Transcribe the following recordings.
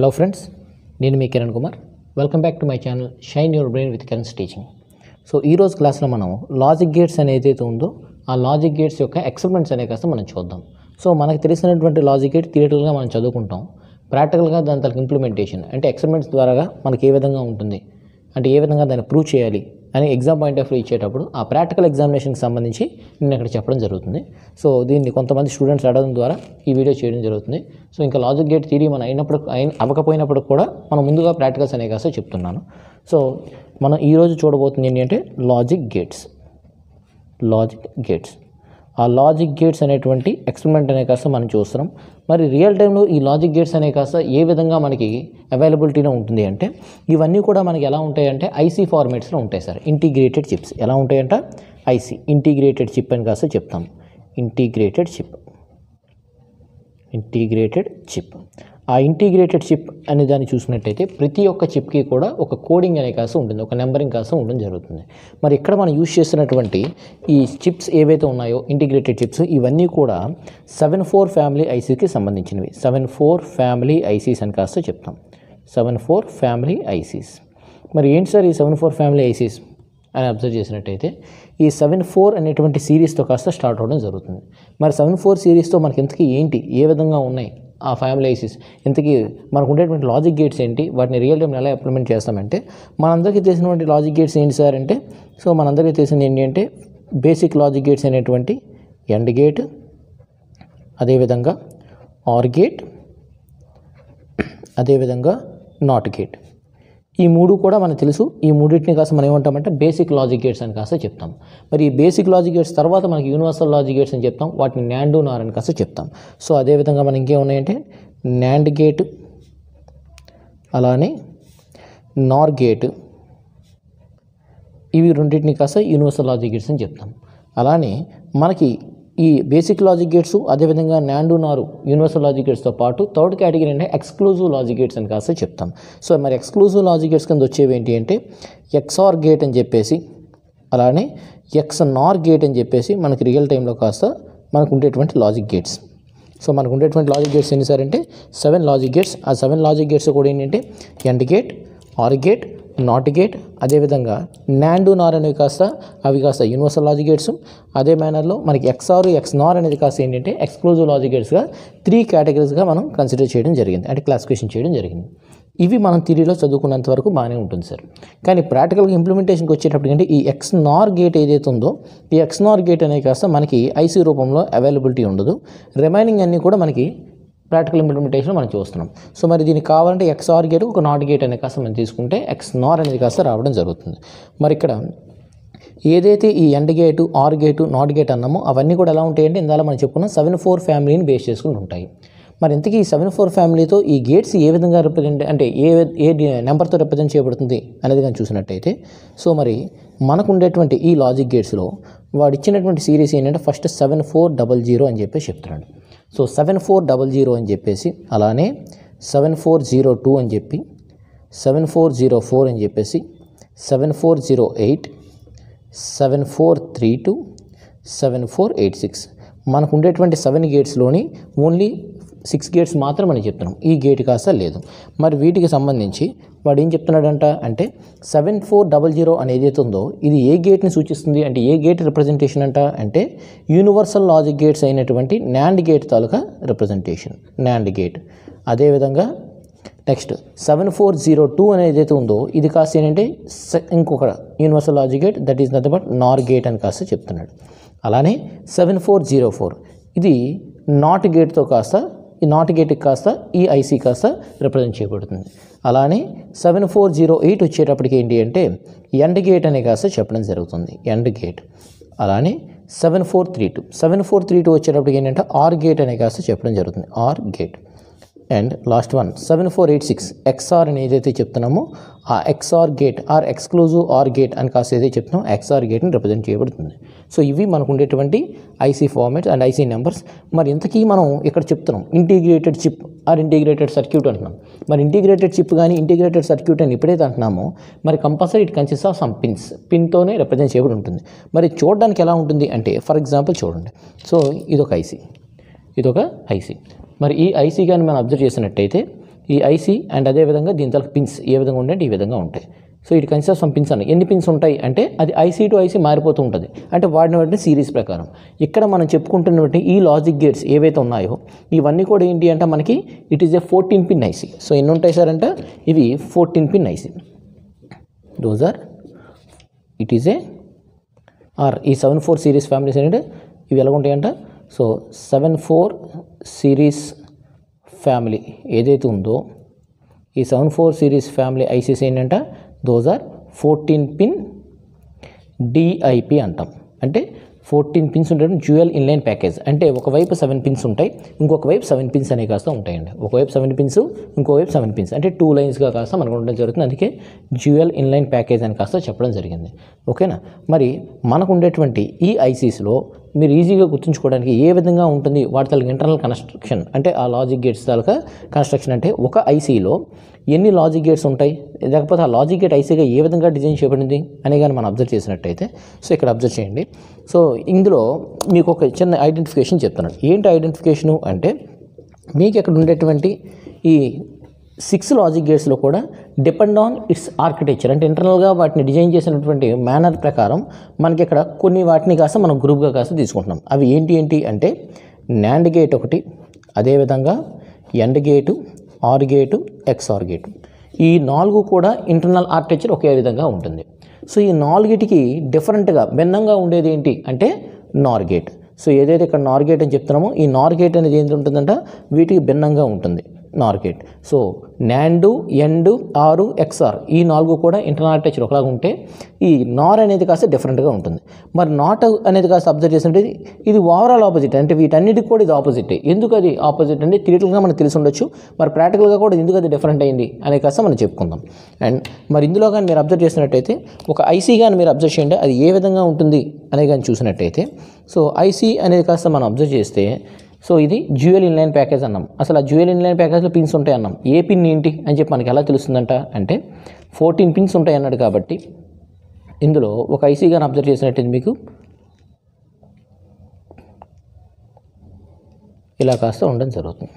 hello friends నేను మీ Kiran Kumar welcome back to my channel shine your brain with Kiran's teaching so ఈ రోజు క్లాస్లో మనం లాజిక్ గేట్స్ అనేది ఏదైతే ఉందో ఆ లాజిక్ గేట్స్ యొక్క ఎక్స్పెరిమెంట్స్ అనే కాస్త మనం చూద్దాం సో మనకు తెలిసినటువంటి లాజిక్ గేట్ థియేటికల్గా మనం చదువుకుంటాం ప్రాక్టికల్గా దాని తలకు ఇంప్లిమెంటేషన్ అంటే ఎక్స్పెరిమెంట్స్ ద్వారా మనకి ఏ విధంగా ఉంటుంది అంటే ఏ విధంగా దాన్ని ప్రూవ్ చేయాలి అని ఎగ్జామ్ పాయింట్ ఆఫ్ వ్యూ ఇచ్చేటప్పుడు ఆ ప్రాక్టికల్ ఎగ్జామినేషన్కి సంబంధించి నేను ఇక్కడ చెప్పడం జరుగుతుంది సో దీన్ని కొంతమంది స్టూడెంట్స్ అడగడం ద్వారా ఈ వీడియో చేయడం జరుగుతుంది సో ఇంకా లాజిక్ గేట్ థియరీ మనం అయినప్పుడు అయిన అవ్వకపోయినప్పుడు కూడా మనం ముందుగా ప్రాక్టికల్స్ అనే కాస్త చెప్తున్నాను సో మనం ఈరోజు చూడబోతుంది ఏంటి అంటే లాజిక్ గేట్స్ లాజిక్ గేట్స్ ఆ లాజిక్ గేట్స్ అనేటువంటి ఎక్స్పెరిమెంట్ అనే కాస్త మనం చూస్తున్నాం మరి రియల్ టైంలో ఈ లాజిక్ గేట్స్ అనే కాస్త ఏ విధంగా మనకి అవైలబిలిటీలో ఉంటుంది అంటే ఇవన్నీ కూడా మనకి ఎలా ఉంటాయంటే ఐసీ ఫార్మేట్స్లో ఉంటాయి సార్ ఇంటిగ్రేటెడ్ చిప్స్ ఎలా ఉంటాయంట ఐసీ ఇంటిగ్రేటెడ్ చిప్ అని కాస్త చెప్తాం ఇంటిగ్రేటెడ్ చిప్ ఇంటిగ్రేటెడ్ చిప్ ఆ ఇంటిగ్రేటెడ్ చిప్ అనే దాన్ని చూసినట్టయితే ప్రతి ఒక్క చిప్కి కూడా ఒక కోడింగ్ అనే కాస్త ఉంటుంది ఒక నెంబరింగ్ కాస్త ఉండడం జరుగుతుంది మరి ఇక్కడ మనం యూజ్ చేస్తున్నటువంటి ఈ చిప్స్ ఏవైతే ఉన్నాయో ఇంటిగ్రేటెడ్ చిప్స్ ఇవన్నీ కూడా సెవెన్ ఫోర్ ఫ్యామిలీ ఐసీకి సంబంధించినవి సెవెన్ ఫోర్ ఫ్యామిలీ ఐసీస్ అని కాస్త చెప్తాం సెవెన్ ఫోర్ ఫ్యామిలీ ఐసీస్ మరి ఏంటి సార్ ఈ సెవెన్ ఫోర్ ఫ్యామిలీ ఐసీస్ అని అబ్జర్వ్ చేసినట్టయితే ఈ సెవెన్ ఫోర్ అనేటువంటి సిరీస్తో కాస్త స్టార్ట్ అవ్వడం జరుగుతుంది మరి సెవెన్ ఫోర్ సిరీస్తో మనకి ఇంతకీ ఏంటి ఏ విధంగా ఉన్నాయి ఆ ఫ్యామిలీ ఐసిస్ ఇంతకీ మనకు ఉండేటువంటి లాజిక్ గేట్స్ ఏంటి వాటిని రియల్ టైం ఎలా ఇంప్లిమెంట్ చేస్తామంటే మనందరికీ తెలిసినటువంటి లాజిక్ గేట్స్ ఏంటి సార్ అంటే సో మనందరికీ తెలిసింది ఏంటి అంటే బేసిక్ లాజిక్ గేట్స్ అనేటువంటి ఎండ్ గేట్ అదేవిధంగా ఆర్ గేట్ అదేవిధంగా నాట్ గేట్ ఈ మూడు కూడా మనకు తెలుసు ఈ మూడింటిని కాస్త మనం ఏమంటామంటే బేసిక్ లాజిక్ గేట్స్ అని కాస్త చెప్తాం మరి ఈ బేసిక్ లాజిక్ గేట్స్ తర్వాత మనకి యూనివర్సల్ లాజిక్ గేట్స్ అని చెప్తాం వాటిని న్యాండు నార్ అని కాస్త చెప్తాం సో అదేవిధంగా మనం ఇంకేమున్నాయంటే న్యాండ్ గేట్ అలానే నార్ గేట్ ఇవి రెండింటిని కాస్త యూనివర్సల్ లాజిక్ గేట్స్ అని చెప్తాం అలానే మనకి ఈ బేసిక్ లాజిక్ గేట్స్ అదేవిధంగా నాండు నారు యూనివర్సల్ లాజిక్ గేట్స్తో పాటు థర్డ్ కేటగిరీ అంటే ఎక్స్క్లూజివ్ లాజిక్ గేట్స్ అని కాస్త చెప్తాం సో మరి ఎక్స్క్లూజివ్ లాజిక్ గేట్స్ కింద వచ్చేవి ఏంటి అంటే ఎక్స్ఆర్ గేట్ అని చెప్పేసి అలానే ఎక్స్ నార్ గేట్ అని చెప్పేసి మనకి రియల్ టైంలో కాస్త మనకు ఉండేటువంటి లాజిక్ గేట్స్ సో మనకు ఉండేటువంటి లాజిక్ గేట్స్ ఎన్ని సార్ అంటే సెవెన్ లాజిక్ గేట్స్ ఆ సెవెన్ లాజిక్ గేట్స్ కూడా ఏంటంటే and gate or gate not gate అదేవిధంగా నాండు నార్ అనేవి కాస్త అవి కాస్త యూనివర్సల్ లాజిక్ గేట్స్ అదే మేనర్లో మనకి ఎక్స్ఆర్ ఎక్స్ నార్ అనేది కాస్త ఏంటంటే ఎక్స్క్లూజివ్ లాజిక్ గేట్స్గా త్రీ కేటగిరీస్గా మనం కన్సిడర్ చేయడం జరిగింది అంటే క్లాసిఫికేషన్ చేయడం జరిగింది ఇవి మనం థిరీలో చదువుకున్నంత వరకు బాగానే ఉంటుంది సార్ కానీ ప్రాక్టికల్గా ఇంప్లిమెంటేషన్కి వచ్చేటప్పటికంటే ఈ ఎక్స్ నార్ గేట్ ఏదైతే ఉందో ఈ ఎక్స్ నార్ గేట్ అనేది కాస్త మనకి ఐసీ రూపంలో అవైలబిలిటీ ఉండదు రిమైనింగ్ అన్నీ కూడా మనకి ప్రాక్టికల్ ఇంప్లిమెంటేషన్ మనం చూస్తున్నాం సో మరి దీనికి కావాలంటే ఎక్స్ ఆర్ గేట్ ఒక నాట్ గేట్ అనే కాస్త మనం తీసుకుంటే ఎక్స్ నార్ అనేది కాస్త రావడం జరుగుతుంది మరి ఇక్కడ ఏదైతే ఈ and gate or gate not gate అన్నామో అవన్నీ కూడా ఎలా ఉంటాయంటే ఇందాక మనం చెప్పుకున్నాం సెవెన్ ఫోర్ ఫ్యామిలీని బేస్ చేసుకుని ఉంటాయి మరి ఇంతకీ ఈ సెవెన్ ఫోర్ ఫ్యామిలీతో ఈ గేట్స్ ఏ విధంగా రిప్రజెంట్ అంటే ఏ ఏ నెంబర్తో రిప్రజెంట్ చేయబడుతుంది అనేది కానీ చూసినట్టయితే సో మరి మనకు ఉండేటువంటి ఈ లాజిక్ గేట్స్లో వాడు ఇచ్చినటువంటి సిరీస్ ఏంటంటే first seven four double zero అని చెప్పేసి చెప్తున్నాడు so seven four double zero అని చెప్పేసి అలానే సెవెన్ ఫోర్ జీరో టూ అని చెప్పి సెవెన్ ఫోర్ జీరో ఫోర్ అని చెప్పేసి seven four zero eight seven four three two seven four eight six మనకు ఉండేటువంటి సెవెన్ గేట్స్లోని ఓన్లీ సిక్స్ గేట్స్ మాత్రం మనం చెప్తున్నాం ఈ గేట్ కాస్త లేదు మరి వీటికి సంబంధించి వాడు ఏం చెప్తున్నాడంట అంటే సెవెన్ ఫోర్ డబల్ జీరో అనేది ఏదైతే ఉందో ఇది ఏ గేట్ని సూచిస్తుంది అంటే ఏ గేట్ రిప్రజెంటేషన్ అంట అంటే యూనివర్సల్ లాజిక్ గేట్స్ అయినటువంటి నాండ్ గేట్ తాలూకా రిప్రజెంటేషన్ నాండ్ గేట్ అదేవిధంగా next seven four zero two అనేది ఏదైతే ఉందో ఇది కాస్త ఏంటంటే సె- ఇంకొక universal logic gate that is nothing but nor gate అని కాస్త చెప్తున్నాడు అలానే సెవెన్ ఫోర్ జీరో ఫోర్ ఇది నాట్ గేట్తో కాస్త ఈ నాట్ గేట్కి కాస్త ఈ ఐసీ కాస్త రిప్రజెంట్ చేయబడుతుంది అలానే సెవెన్ ఫోర్ జీరో ఎయిట్ వచ్చేటప్పటికి ఏంటి అంటే ఎండ్ గేట్ అనే కాస్త చెప్పడం జరుగుతుంది ఎండ్ గేట్ అలానే seven four three two seven four three two వచ్చేటప్పటికి ఏంటంటే ఆర్ గేట్ అనే కాస్త చెప్పడం జరుగుతుంది or gate and last one seven four eight six ex or అని ఏదైతే చెప్తున్నామో ఆ ex or gate or exclusive or gate అని కాస్త ఏదైతే చెప్తున్నామో ఎక్స్ఆర్ గేట్ని రిప్రజెంట్ చేయబడుతుంది సో ఇవి మనకు ఉండేటువంటి IC formats and IC numbers మరి ఇంతకీ మనం ఇక్కడ చెప్తున్నాం integrated chip or integrated circuit అంటున్నాం మరి ఇంటిగ్రేటెడ్ చిప్ కానీ ఇంటిగ్రేటెడ్ సర్క్యూట్ అని ఎప్పుడైతే అంటున్నామో మరి compulsory it consist of some pins పిన్తోనే రిప్రజెంట్ చేయబడి ఉంటుంది మరి చూడడానికి ఎలా ఉంటుంది అంటే ఫర్ ఎగ్జాంపుల్ చూడండి సో ఇదొక ఐసీ ఇదొక ఐసీ మరి ఈ ఐసీ కానీ మనం అబ్జర్వ్ చేసినట్టయితే ఈ ఐసీ అండ్ అదేవిధంగా దీని తల పిన్స్ ఏ విధంగా ఉంటాయంటే ఈ విధంగా ఉంటాయి సో ఇటు కన్సిడర్ సమ్ పిన్స్ అన్న ఎన్ని పిన్స్ ఉంటాయి అంటే అది ఐసీ టు ఐసీ మారిపోతూ ఉంటుంది అంటే వాడిన వాటిని సిరీస్ ప్రకారం ఇక్కడ మనం చెప్పుకుంటున్నటువంటి ఈ లాజిక్ గేట్స్ ఏవైతే ఉన్నాయో ఇవన్నీ కూడా ఏంటి అంటే మనకి it is a fourteen pin IC so ఎన్ని ఉంటాయి సార్ అంటే ఇవి fourteen pin IC those are it is a are ఈ సెవెన్ ఫోర్ సిరీస్ ఫ్యామిలీస్ ఏంటంటే ఇవి ఎలా ఉంటాయంట so seven four series family ఏదైతే ఉందో ఈ seven four series family ICs ఏంటంటే those are fourteen pin DIP అంటాం అంటే ఫోర్టీన్ పిన్స్ ఉంటాయి జ్యువెల్ ఇన్లైన్ ప్యాకేజ్ అంటే ఒకవైపు సెవెన్ పిన్స్ ఉంటాయి ఇంకొక వైపు సెవెన్ పిన్స్ అనే కాస్త ఉంటాయండి ఒకవైపు సెవెన్ పిన్స్ ఇంకోవైపు సెవెన్ పిన్స్ అంటే టూ లైన్స్గా కాస్త మనకు ఉండడం జరుగుతుంది అందుకే జ్యువెల్ ఇన్లైన్ ప్యాకేజ్ అని కాస్త చెప్పడం జరిగింది ఓకేనా మరి మనకు ఉండేటువంటి ఈ ఐసీస్లో మీరు ఈజీగా గుర్తుంచుకోవడానికి ఏ విధంగా ఉంటుంది వాటి తాలూకు ఇంటర్నల్ కన్స్ట్రక్షన్ అంటే ఆ లాజిక్ గేట్స్ తాలూకా కన్స్ట్రక్షన్ అంటే ఒక ఐసీలో ఎన్ని లాజిక్ గేట్స్ ఉంటాయి లేకపోతే ఆ లాజిక్ గేట్ ఐసీగా ఏ విధంగా డిజైన్ చేయబడింది అని కానీ మనం అబ్జర్వ్ చేసినట్టయితే సో ఇక్కడ అబ్జర్వ్ చేయండి సో ఇందులో మీకు ఒక చిన్న ఐడెంటిఫికేషన్ చెప్తున్నాను ఏంటి ఐడెంటిఫికేషను అంటే మీకు ఇక్కడ ఉండేటువంటి ఈ సిక్స్ లాజిక్ గేట్స్లో కూడా డిపెండ్ ఆన్ ఇట్స్ ఆర్కిటెక్చర్ అంటే ఇంటర్నల్గా వాటిని డిజైన్ చేసినటువంటి మేనర్ ప్రకారం మనకి ఇక్కడ కొన్ని వాటిని కాస్త మనం గ్రూప్గా కాస్త తీసుకుంటున్నాం అవి ఏంటి ఏంటి అంటే నాండ్ గేట్ ఒకటి అదేవిధంగా and gate or gate ex or gate ఈ నాలుగు కూడా ఇంటర్నల్ ఆర్కిటెక్చర్ ఒకే విధంగా ఉంటుంది సో ఈ నాలుగిటికి డిఫరెంట్గా భిన్నంగా ఉండేది ఏంటి అంటే నార్ గేట్ సో ఏదైతే ఇక్కడ నార్ గేట్ అని చెప్తున్నామో ఈ నార్ గేట్ అనేది ఏంటి ఉంటుందంట వీటికి భిన్నంగా ఉంటుంది నార్ గేట్ సో నాండు ఎండు ఆరు ఎక్స్ఆర్ ఈ నాలుగు కూడా ఇంటర్నల్ ఆర్కిటెక్చర్ ఒకలాగా ఉంటే ఈ నార్ అనేది కాస్త డిఫరెంట్గా ఉంటుంది మరి నాట్ అనేది కాస్త అబ్జర్వ్ చేస్తుంటే ఇది ఓవరాల్ ఆపోజిట్ అంటే వీటన్నిటికి కూడా ఇది ఆపోజిట్ ఎందుకు అది ఆపోజిట్ అంటే థియేటర్గా మనకు తెలిసి ఉండొచ్చు మరి ప్రాక్టికల్గా కూడా ఎందుకు అది డిఫరెంట్ అయింది అనే కాస్త మనం చెప్పుకుందాం అండ్ మరి ఇందులో కానీ మీరు అబ్జర్వ్ చేసినట్టయితే ఒక ఐసీ కానీ మీరు అబ్జర్వ్ చేయండి అది ఏ విధంగా ఉంటుంది అనేది కానీ చూసినట్టయితే సో ఐసీ అనేది కాస్త మనం అబ్జర్వ్ చేస్తే సో ఇది జ్యువెల్ ఇన్లైన్ ప్యాకేజ్ అన్నాం అసలు ఆ జ్యువెల్ ఇన్లైన్ ప్యాకేజ్లో పిన్స్ ఉంటాయి అన్నాం ఏ పిన్ ఏంటి అని చెప్పి మనకి ఎలా తెలుస్తుందంట అంటే ఫోర్టీన్ పిన్స్ ఉంటాయి అన్నాడు కాబట్టి ఇందులో ఒక ఐసీ కానీ అబ్జర్వ్ చేసినట్టయితే మీకు ఇలా కాస్త ఉండడం జరుగుతుంది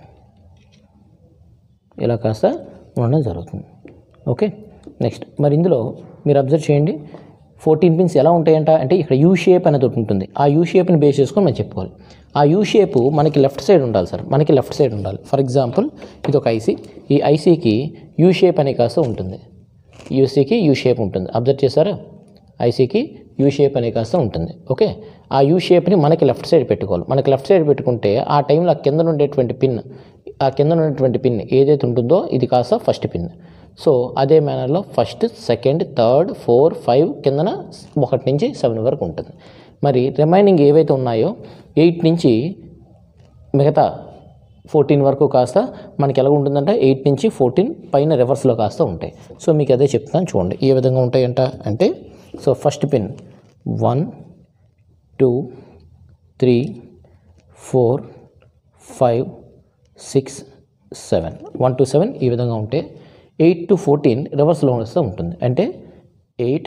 ఇలా కాస్త ఉండడం జరుగుతుంది ఓకే నెక్స్ట్ మరి ఇందులో మీరు అబ్జర్వ్ చేయండి ఫోర్టీన్ పిన్స్ ఎలా ఉంటాయంట అంటే ఇక్కడ యూ షేప్ అనేది ఒకటి ఉంటుంది ఆ యూ షేప్ని బేస్ చేసుకొని మనం చెప్పుకోవాలి ఆ యూ షేప్ మనకి లెఫ్ట్ సైడ్ ఉండాలి సార్ మనకి లెఫ్ట్ సైడ్ ఉండాలి ఫర్ ఎగ్జాంపుల్ ఇది ఒక ఐసీ ఈ ఐసీకి యూ షేప్ అనే కాస్త ఉంటుంది యూసీకి యూ షేప్ ఉంటుంది అబ్జర్వ్ చేశారా ఐసీకి యూ షేప్ అనే కాస్త ఉంటుంది ఓకే ఆ యూ షేప్ని మనకి లెఫ్ట్ సైడ్ పెట్టుకోవాలి మనకి లెఫ్ట్ సైడ్ పెట్టుకుంటే ఆ టైంలో ఆ కింద ఉండేటువంటి పిన్ ఆ కింద ఉన్నటువంటి పిన్ ఏదైతే ఉంటుందో ఇది కాస్త ఫస్ట్ పిన్ సో అదే మేనర్లో first second third four five కిందన ఒకటి నుంచి సెవెన్ వరకు ఉంటుంది మరి రిమైనింగ్ ఏవైతే ఉన్నాయో ఎయిట్ నుంచి మిగతా ఫోర్టీన్ వరకు కాస్త మనకి ఎలా ఉంటుందంటే ఎయిట్ నుంచి ఫోర్టీన్ పైన రివర్స్లో కాస్త ఉంటాయి సో మీకు అదే చెప్తాను చూడండి ఏ విధంగా ఉంటాయంట అంటే so first pin one two three four five six seven one to seven ఈ విధంగా ఉంటే ఎయిట్ టు ఫోర్టీన్ రివర్స్లో వస్తూ ఉంటుంది అంటే eight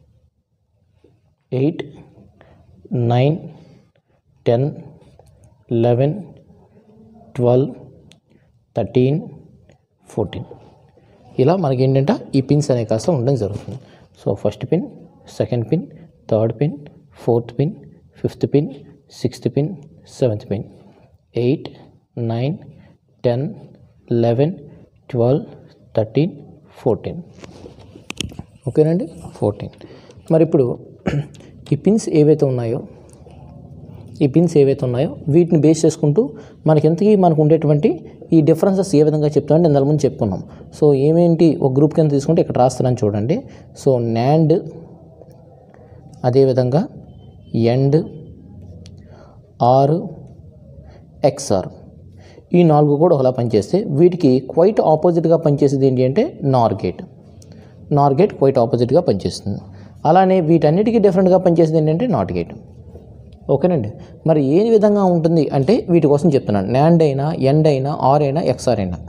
eight nine ten eleven twelve thirteen fourteen ఇలా మనకి ఏంటంటే ఈ పిన్స్ అనే కాస్త ఉండడం జరుగుతుంది so first pin second pin third pin fourth pin fifth pin sixth pin seventh pin eight nine ten eleven twelve thirteen fourteen ఓకేనండి fourteen మరి ఇప్పుడు ఈ పిన్స్ ఏవైతే ఉన్నాయో ఈ పిన్స్ ఏవైతే ఉన్నాయో వీటిని బేస్ చేసుకుంటూ మనకి ఎంతకీ మనకు ఉండేటువంటి ఈ డిఫరెన్సెస్ ఏ విధంగా చెప్తామంటే ఇందాల ముందు చెప్పుకున్నాం సో ఏమేంటి ఒక గ్రూప్ కింద తీసుకుంటే ఇక్కడ రాస్తున్నాను చూడండి సో నాండ్ అదేవిధంగా ఎండ్ ఆర్ ఎక్స్ఆర్ ఈ నాలుగు కూడా ఒకలా పనిచేస్తే వీటికి క్వైట్ ఆపోజిట్గా పనిచేసేది ఏంటి అంటే నార్ గేట్ నార్ గేట్ క్వైట్ ఆపోజిట్గా పనిచేస్తుంది అలానే వీటన్నిటికీ డిఫరెంట్గా పనిచేసేది ఏంటంటే నాట్ గేట్ ఓకేనండి మరి ఏ విధంగా ఉంటుంది అంటే వీటి కోసం చెప్తున్నాను నాండ్ అయినా ఎండ్ అయినా ఆర్ అయినా ఎక్స్ఆర్ అయినా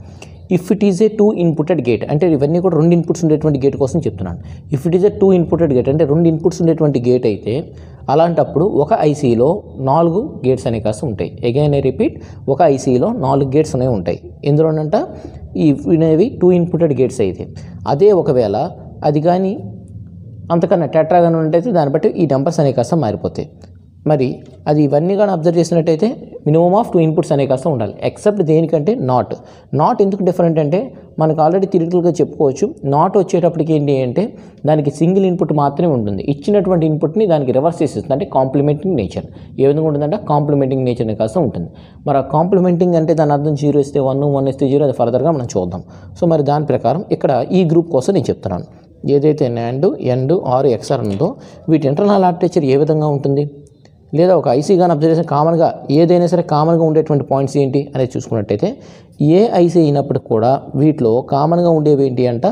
if it is a two inputted gate అంటే ఇవన్నీ కూడా రెండు ఇన్పుట్స్ ఉండేటువంటి గేట్ కోసం చెప్తున్నాను if it is a two inputted gate అంటే రెండు ఇన్పుట్స్ ఉండేటువంటి గేట్ అయితే అలాంటప్పుడు ఒక ఐసీలో నాలుగు గేట్స్ అనేవి కాస్త ఉంటాయి అగైన్ ఐ రిపీట్ ఒక ఐసీలో నాలుగు గేట్స్ అనేవి ఉంటాయి ఎందులోనంట ఈ ఇవి టూ ఇన్పుటెడ్ గేట్స్ అయితే అదే ఒకవేళ అది కానీ అంతకన్నా టెట్రాగానే ఉంటైతే దాన్ని బట్టి ఈ నెంబర్స్ అనేవి కాస్త మారిపోతాయి మరి అది ఇవన్నీ కానీ అబ్జర్వ్ చేసినట్టయితే మినిమమ్ ఆఫ్ టూ ఇన్పుట్స్ అనేవి కాస్త ఉండాలి ఎక్సెప్ట్ దేనికంటే నాట్ నాట్ ఎందుకు డిఫరెంట్ అంటే మనకు ఆల్రెడీ థిరిటికల్గా చెప్పుకోవచ్చు నాట్ వచ్చేటప్పటికి ఏంటి అంటే దానికి సింగిల్ ఇన్పుట్ మాత్రమే ఉంటుంది ఇచ్చినటువంటి ఇన్పుట్ని దానికి రివర్స్ చేసేస్తుంది అంటే కాంప్లిమెంటింగ్ నేచర్ ఏ విధంగా ఉంటుందంటే కాంప్లిమెంటింగ్ నేచర్ అనేది కాస్త ఉంటుంది మరి ఆ కాంప్లిమెంటింగ్ అంటే దాని అర్థం జీరో ఇస్తే వన్ వన్ ఇస్తే జీరో అది ఫర్దర్గా మనం చూద్దాం సో మరి దాని ప్రకారం ఇక్కడ ఈ గ్రూప్ కోసం నేను చెప్తున్నాను ఏదైతే నాండ్ ఎండ్ ఆర్ ఎక్స్ఆర్ ఉందో వీటి ఇంటర్నల్ ఆర్కిటెక్చర్ ఏ విధంగా ఉంటుంది లేదా ఒక ఐసీ కానీ అబ్జర్వ్ చేసిన కామన్గా ఏదైనా సరే కామన్గా ఉండేటువంటి పాయింట్స్ ఏంటి అనేది చూసుకున్నట్టయితే ఏ ఐసీ అయినప్పటికి కూడా వీటిలో కామన్గా ఉండేవి ఏంటి అంట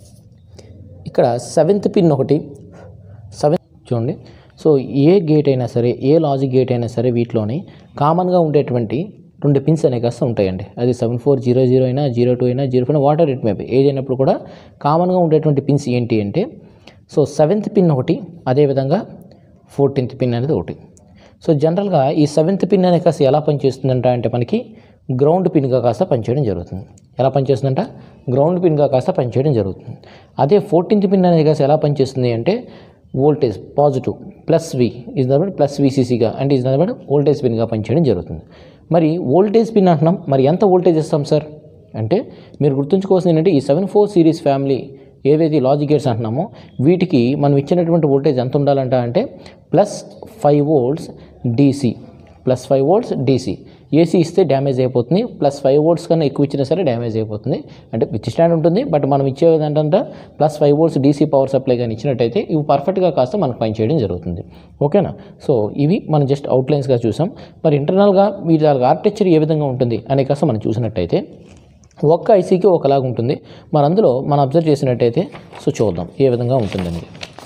ఇక్కడ సెవెంత్ పిన్ ఒకటి సెవెంత్ చూడండి సో ఏ గేట్ అయినా సరే ఏ లాజిక్ గేట్ అయినా సరే వీటిలోని కామన్గా ఉండేటువంటి రెండు పిన్స్ అనేవి కాస్త ఉంటాయండి అది సెవెన్ ఫోర్ జీరో జీరో అయినా జీరో టూ అయినా zero four whatever it may be ఏది అయినప్పుడు కూడా కామన్గా ఉండేటువంటి పిన్స్ ఏంటి అంటే సో సెవెంత్ పిన్ ఒకటి అదేవిధంగా ఫోర్టీన్త్ పిన్ అనేది ఒకటి సో జనరల్గా ఈ సెవెంత్ పిన్ అనేది కాస్త ఎలా పనిచేస్తుందంట అంటే మనకి గ్రౌండ్ పిన్గా కాస్త పనిచేయడం జరుగుతుంది ఎలా పనిచేస్తుందంట గ్రౌండ్ పిన్గా కాస్త పనిచేయడం జరుగుతుంది అదే ఫోర్టీన్త్ పిన్ అనేది కాస్త ఎలా పనిచేస్తుంది అంటే voltage positive plus V is nothing but plus విసిసిగా అంటే ఇస్ నబట్ వోల్టేజ్ పిన్గా పనిచేయడం జరుగుతుంది మరి వోల్టేజ్ పిన్ అంటున్నాం మరి ఎంత వోల్టేజ్ ఇస్తాం సార్ అంటే మీరు గుర్తుంచుకోవాల్సింది ఏంటంటే ఈ సెవెన్ ఫోర్ సిరీస్ ఫ్యామిలీ ఏవైతే లాజిక్ గేట్స్ అంటున్నామో వీటికి మనం ఇచ్చినటువంటి వోల్టేజ్ ఎంత ఉండాలంట అంటే plus five volts DC plus five volts DC AC ఇస్తే డ్యామేజ్ అయిపోతుంది ప్లస్ ఫైవ్ వోల్ట్స్ కన్నా ఎక్కువ ఇచ్చినా సరే డ్యామేజ్ అయిపోతుంది అంటే విత్ స్టాండ్ ఉంటుంది బట్ మనం ఇచ్చేది ఏంటంటే plus five volts DC power supply కానీ ఇచ్చినట్టయితే ఇవి పర్ఫెక్ట్గా కాస్త మనకు పనిచేయడం జరుగుతుంది ఓకేనా సో ఇవి మనం జస్ట్ అవుట్లైన్స్గా చూసాం మరి ఇంటర్నల్గా వీటి ఆర్కిటెక్చర్ ఏ విధంగా ఉంటుంది అనే కాస్త మనం చూసినట్టయితే ఒక్క ఐసీకి ఒకలాగా ఉంటుంది మరి అందులో మనం అబ్జర్వ్ చేసినట్టయితే సో చూద్దాం ఏ విధంగా ఉంటుందండి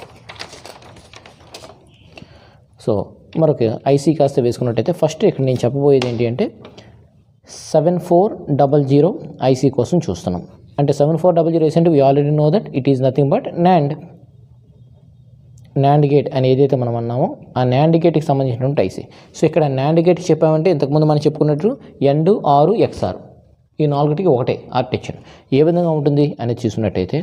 సో మరొక ఐసీ కాస్త వేసుకున్నట్టయితే ఫస్ట్ ఇక్కడ నేను చెప్పబోయేది ఏంటి అంటే seven four double zero IC కోసం చూస్తున్నాం అంటే సెవెన్ ఫోర్ డబల్ జీరో అంటే we already know that it is nothing but nand nand gate అని ఏదైతే మనం అన్నామో ఆ నాండ్ గేట్కి సంబంధించినటువంటి ఐసీ సో ఇక్కడ నాండ్ గేట్ చెప్పామంటే ఇంతకుముందు మనం చెప్పుకున్నట్టు ఎండ్ ఆరు ఎక్స్ఆర్ ఈ నాలుగిటికి ఒకటే ఆర్కిటెక్చర్ ఏ విధంగా ఉంటుంది అనేది చూసినట్టయితే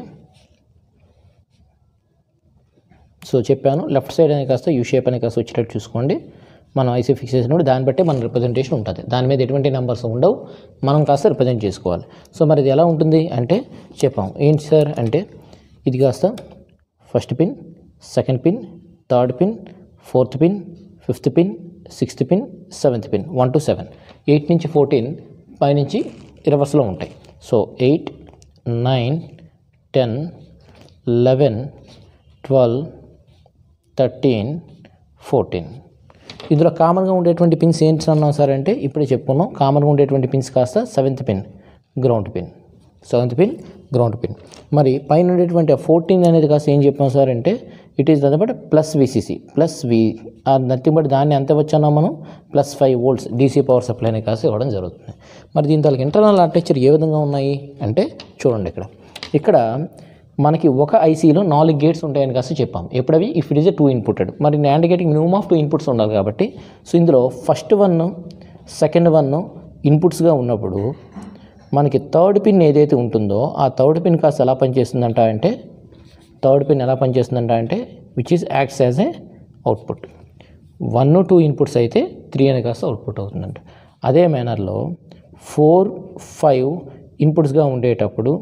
సో చెప్పాను లెఫ్ట్ సైడ్ అనేది కాస్త యూ షేప్ అనేది కాస్త వచ్చేటట్టు చూసుకోండి మనం ఐసీ ఫిక్స్ చేసినప్పుడు దాన్ని బట్టి మన రిప్రజెంటేషన్ ఉంటుంది దాని మీద ఎటువంటి నెంబర్స్ ఉండవు మనం కాస్త రిప్రజెంట్ చేసుకోవాలి సో మరి ఇది ఎలా ఉంటుంది అంటే చెప్పాం ఏంటి సార్ అంటే ఇది కాస్త first pin second pin third pin fourth pin fifth pin sixth pin seventh pin one to seven eight నుంచి ఫోర్టీన్ పైనుంచి రివర్స్లో ఉంటాయి so eight nine ten eleven twelve thirteen fourteen ఇందులో కామన్గా ఉండేటువంటి పిన్స్ ఏంటి అన్నాం సార్ అంటే ఇప్పుడే చెప్పుకున్నాం కామన్గా ఉండేటువంటి పిన్స్ కాస్త seventh pin ground pin seventh pin ground pin మరి పైన ఉండేటువంటి ఫోర్టీన్ అనేది కాస్త ఏం చెప్పాం సార్ అంటే it is but plus VCC plus V nothing but దాన్ని ఎంత వచ్చానో మనం plus five volts DC power సప్లైని కాస్త ఇవ్వడం జరుగుతుంది మరి దీని తలకి ఇంటర్నల్ ఆర్కిటెక్చర్ ఏ విధంగా ఉన్నాయి అంటే చూడండి ఇక్కడ ఇక్కడ మనకి ఒక ఐసీలో నాలుగు గేట్స్ ఉంటాయని కాస్త చెప్పాం ఎప్పుడవి if it is a two inputted మరి నాండ్ గేట్కి మినిమమ్ ఆఫ్ టూ ఇన్పుట్స్ ఉండాలి కాబట్టి సో ఇందులో ఫస్ట్ వన్ సెకండ్ వన్ ఇన్పుట్స్గా ఉన్నప్పుడు మనకి థర్డ్ పిన్ ఏదైతే ఉంటుందో ఆ థర్డ్ పిన్ కాస్త ఎలా పనిచేస్తుందంట అంటే థర్డ్ పిన్ ఎలా పనిచేస్తుందంట అంటే which is acts as a output one two inputs అయితే త్రీ అని కాస్త అవుట్పుట్ అవుతుందంట అదే మేనర్లో ఫోర్ ఫైవ్ ఇన్పుట్స్గా ఉండేటప్పుడు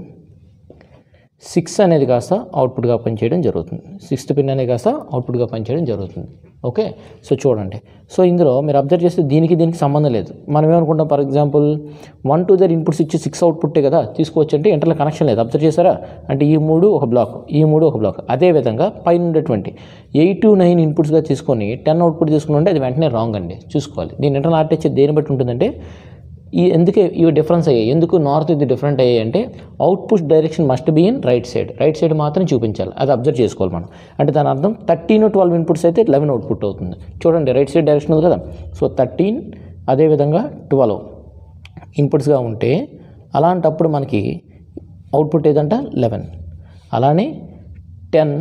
సిక్స్ అనేది కాస్త అవుట్పుట్గా పనిచేయడం జరుగుతుంది సిక్స్త్ పిన్ అనేది కాస్త అవుట్పుట్గా పనిచేయడం జరుగుతుంది ఓకే సో చూడండి సో ఇందులో మీరు అబ్జర్వ్ చేస్తే దీనికి దీనికి సంబంధం లేదు మనం ఏమనుకుంటాం ఫర్ ఎగ్జాంపుల్ వన్ టు దర్ ఇన్పుట్స్ ఇచ్చి సిక్స్ అవుట్పుట్టే కదా తీసుకోవచ్చు అంటే ఇంటర్లో కనెక్షన్ లేదు అబ్జర్వ్ చేశారా అంటే ఈ మూడు ఒక బ్లాక్ ఈ మూడు ఒక బ్లాక్ అదేవిధంగా పైన ఉండేటువంటి ఎయిట్ టు నైన్ ఇన్పుట్స్గా తీసుకొని టెన్ అవుట్పుట్ తీసుకుని ఉంటే అది వెంటనే రాంగ్ అండి చూసుకోవాలి దీని ఇంటర్నల్ ఆర్టిచర్ దేని బట్టి ఉంటుందంటే ఈ ఎందుకే ఇవి డిఫరెన్స్ అయ్యాయి ఎందుకు నార్త్ ఇది డిఫరెంట్ అయ్యాయి అంటే output direction must be in right side right side మాత్రం చూపించాలి అది అబ్జర్వ్ చేసుకోవాలి మనం అంటే దాని అర్థం థర్టీన్ ట్వెల్వ్ ఇన్పుట్స్ అయితే లెవెన్ అవుట్పుట్ అవుతుంది చూడండి రైట్ సైడ్ డైరెక్షన్ ఉంది కదా సో థర్టీన్ అదేవిధంగా ట్వెల్వ్ ఇన్పుట్స్గా ఉంటే అలాంటప్పుడు మనకి అవుట్పుట్ ఏదంట లెవెన్ అలానే టెన్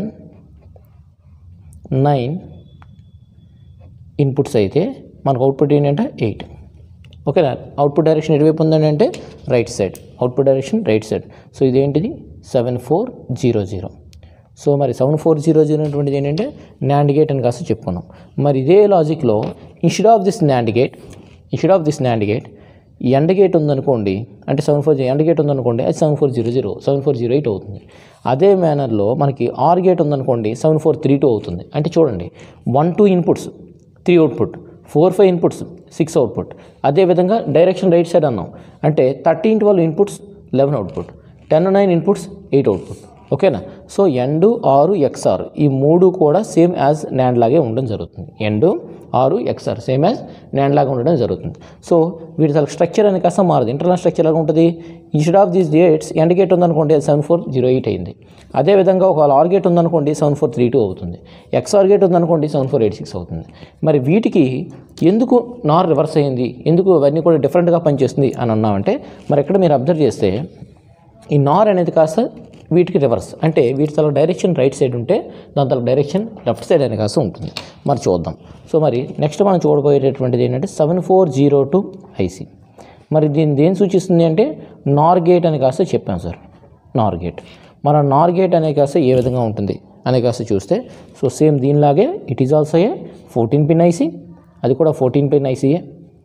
నైన్ ఇన్పుట్స్ అయితే మనకు అవుట్పుట్ ఏంటంటే ఎయిట్ ఓకేనా అవుట్పుట్ డైరెక్షన్ ఎటువైపు ఉందండి అంటే right side output direction right side so ఇదేంటిది seven four zero zero so మరి సెవెన్ ఫోర్ జీరో జీరో అనేటువంటిది ఏంటంటే నాండ్ గేట్ అని కాస్త చెప్పుకున్నాం మరి ఇదే లాజిక్లో instead of this nand gate instead of this nand gate and gate ఉందనుకోండి అంటే సెవెన్ ఫోర్ ఎండ్ గేట్ ఉందనుకోండి అది seven four zero zero seven four zero eight అవుతుంది అదే మేనర్లో మనకి ఆర్ గేట్ ఉందనుకోండి సెవెన్ ఫోర్ త్రీ టూ అవుతుంది అంటే చూడండి one two inputs three output four five inputs six output అదేవిధంగా డైరెక్షన్ రైట్ సైడ్ అన్నాం అంటే thirteen twelve inputs eleven output ten nine inputs eight output ఓకేనా సో ఎండ్ ఆరు XOR ఈ మూడు కూడా సేమ్ యాజ్ న్యాండ్ లాగే ఉండడం జరుగుతుంది ఎండ్ ఆరు ఎక్స్ఆర్ సేమ్ యాజ్ న్యాండ్ లాగా ఉండడం జరుగుతుంది సో వీటి అసలు స్ట్రక్చర్ అనేది కాస్త మారదు ఇంటర్నల్ స్ట్రక్చర్ ఎలా ఉంటుంది instead of these gates AND gate ఉందనుకోండి అది సెవెన్ ఫోర్ జీరో ఎయిట్ అయింది అదేవిధంగా ఒక ఆర్ గేట్ ఉందనుకోండి సెవెన్ ఫోర్ త్రీ టూ అవుతుంది ఎక్స్ఆర్ గేట్ ఉందనుకోండి సెవెన్ ఫోర్ ఎయిట్ సిక్స్ అవుతుంది మరి వీటికి ఎందుకు నార్ రివర్స్ అయింది ఎందుకు అవన్నీ కూడా డిఫరెంట్గా పనిచేస్తుంది అని అన్నామంటే మరి ఇక్కడ మీరు అబ్జర్వ్ చేస్తే ఈ నార్ అనేది కాస్త వీటికి రివర్స్ అంటే వీటి తల డైరెక్షన్ రైట్ సైడ్ ఉంటే దాని తల డైరెక్షన్ లెఫ్ట్ సైడ్ అనే కాస్త ఉంటుంది మరి చూద్దాం సో మరి నెక్స్ట్ మనం చూడబోయేటటువంటిది ఏంటంటే seven four zero two IC మరి దీన్ని దేని సూచిస్తుంది అంటే నార్ గేట్ అని కాస్త చెప్పాం సార్ నార్ గేట్ మన నార్ గేట్ అనే కాస్త ఏ విధంగా ఉంటుంది అనే కాస్త చూస్తే సో సేమ్ దీనిలాగే it is also a fourteen pin IC అది కూడా ఫోర్టీన్ పిన్ ఐసీయే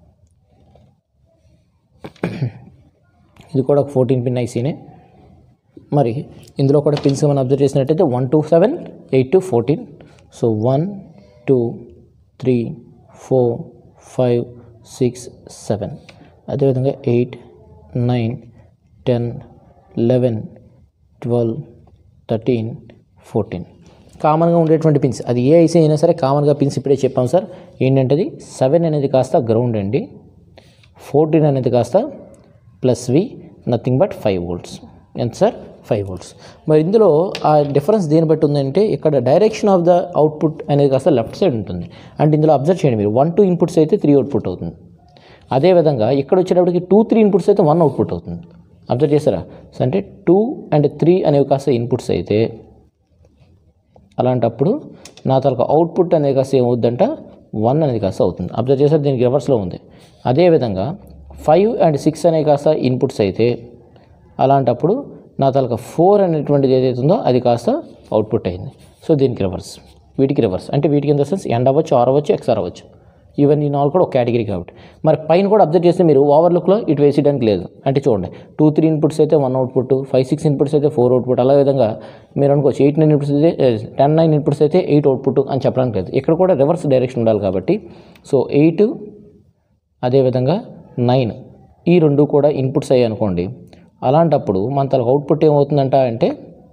ఇది కూడా ఒక ఫోర్టీన్ పిన్ ఐసీనే మరి ఇందులో కూడా పిన్స్ మనం అబ్జర్వ్ చేసినట్టయితే one two seven eight to fourteen so one two three four five six seven అదేవిధంగా eight nine ten eleven twelve thirteen fourteen కామన్గా ఉండేటువంటి పిన్స్ అది ఏ ఐసీ అయినా సరే కామన్గా పిన్స్ ఇప్పుడే చెప్పాం సార్ ఏంటంటే అది సెవెన్ అనేది కాస్త గ్రౌండ్ అండి ఫోర్టీన్ అనేది కాస్త plus V nothing but five volts ఎంత సార్ ఫైవ్ వోల్ట్స్ మరి ఇందులో ఆ డిఫరెన్స్ దేని బట్టి ఉందంటే ఇక్కడ డైరెక్షన్ ఆఫ్ ద అవుట్పుట్ అనేది కాస్త లెఫ్ట్ సైడ్ ఉంటుంది అంటే ఇందులో అబ్జర్వ్ చేయండి మీరు వన్ టూ ఇన్పుట్స్ అయితే త్రీ అవుట్పుట్ అవుతుంది అదేవిధంగా ఇక్కడ వచ్చేటప్పటికి టూ త్రీ ఇన్పుట్స్ అయితే వన్ అవుట్పుట్ అవుతుంది అబ్జర్వ్ చేస్తారా సో అంటే టూ అండ్ త్రీ అనేవి కాస్త ఇన్పుట్స్ అయితే అలాంటప్పుడు నా తలక అవుట్పుట్ అనేది కాస్త ఏమవుద్దంట వన్ అనేది కాస్త అవుతుంది అబ్జర్వ్ చేస్తే దీనికి రివర్స్లో ఉంది అదేవిధంగా ఫైవ్ అండ్ సిక్స్ అనేవి కాస్త ఇన్పుట్స్ అయితే అలాంటప్పుడు నా తలక ఫోర్ అనేటువంటిది ఏదైతే ఉందో అది కాస్త అవుట్పుట్ అయింది సో దీనికి రివర్స్ వీటికి రివర్స్ అంటే వీటికి ఇన్ ద సెన్స్ ఎండ్ అవ్వచ్చు ఆర్ అవ్వచ్చు ఎక్స్ఆర్ అవ్వచ్చు ఇవన్నీ నాలుగు కూడా ఒక కేటగిరీ కాబట్టి మరి పైన కూడా అబ్జర్వ్ చేస్తే మీరు ఓవర్లుక్లో ఇటు వేసేయడానికి లేదు అంటే చూడండి టూ త్రీ ఇన్పుట్స్ అయితే one output five six inputs అయితే ఫోర్ అవుట్పుట్ అలా విధంగా మీరు అనుకోవచ్చు ఎయిట్ నైన్ ఇన్పుట్స్ అయితే టెన్ నైన్ ఇన్పుట్స్ అయితే ఎయిట్ అవుట్పుట్ అని చెప్పడానికి లేదు ఇక్కడ కూడా రివర్స్ డైరెక్షన్ ఉండాలి కాబట్టి సో ఎయిట్ అదేవిధంగా నైన్ ఈ రెండు కూడా ఇన్పుట్స్ అయ్యాయి అనుకోండి అలాంటప్పుడు మన తలకు అవుట్పుట్ ఏమవుతుందంట అంటే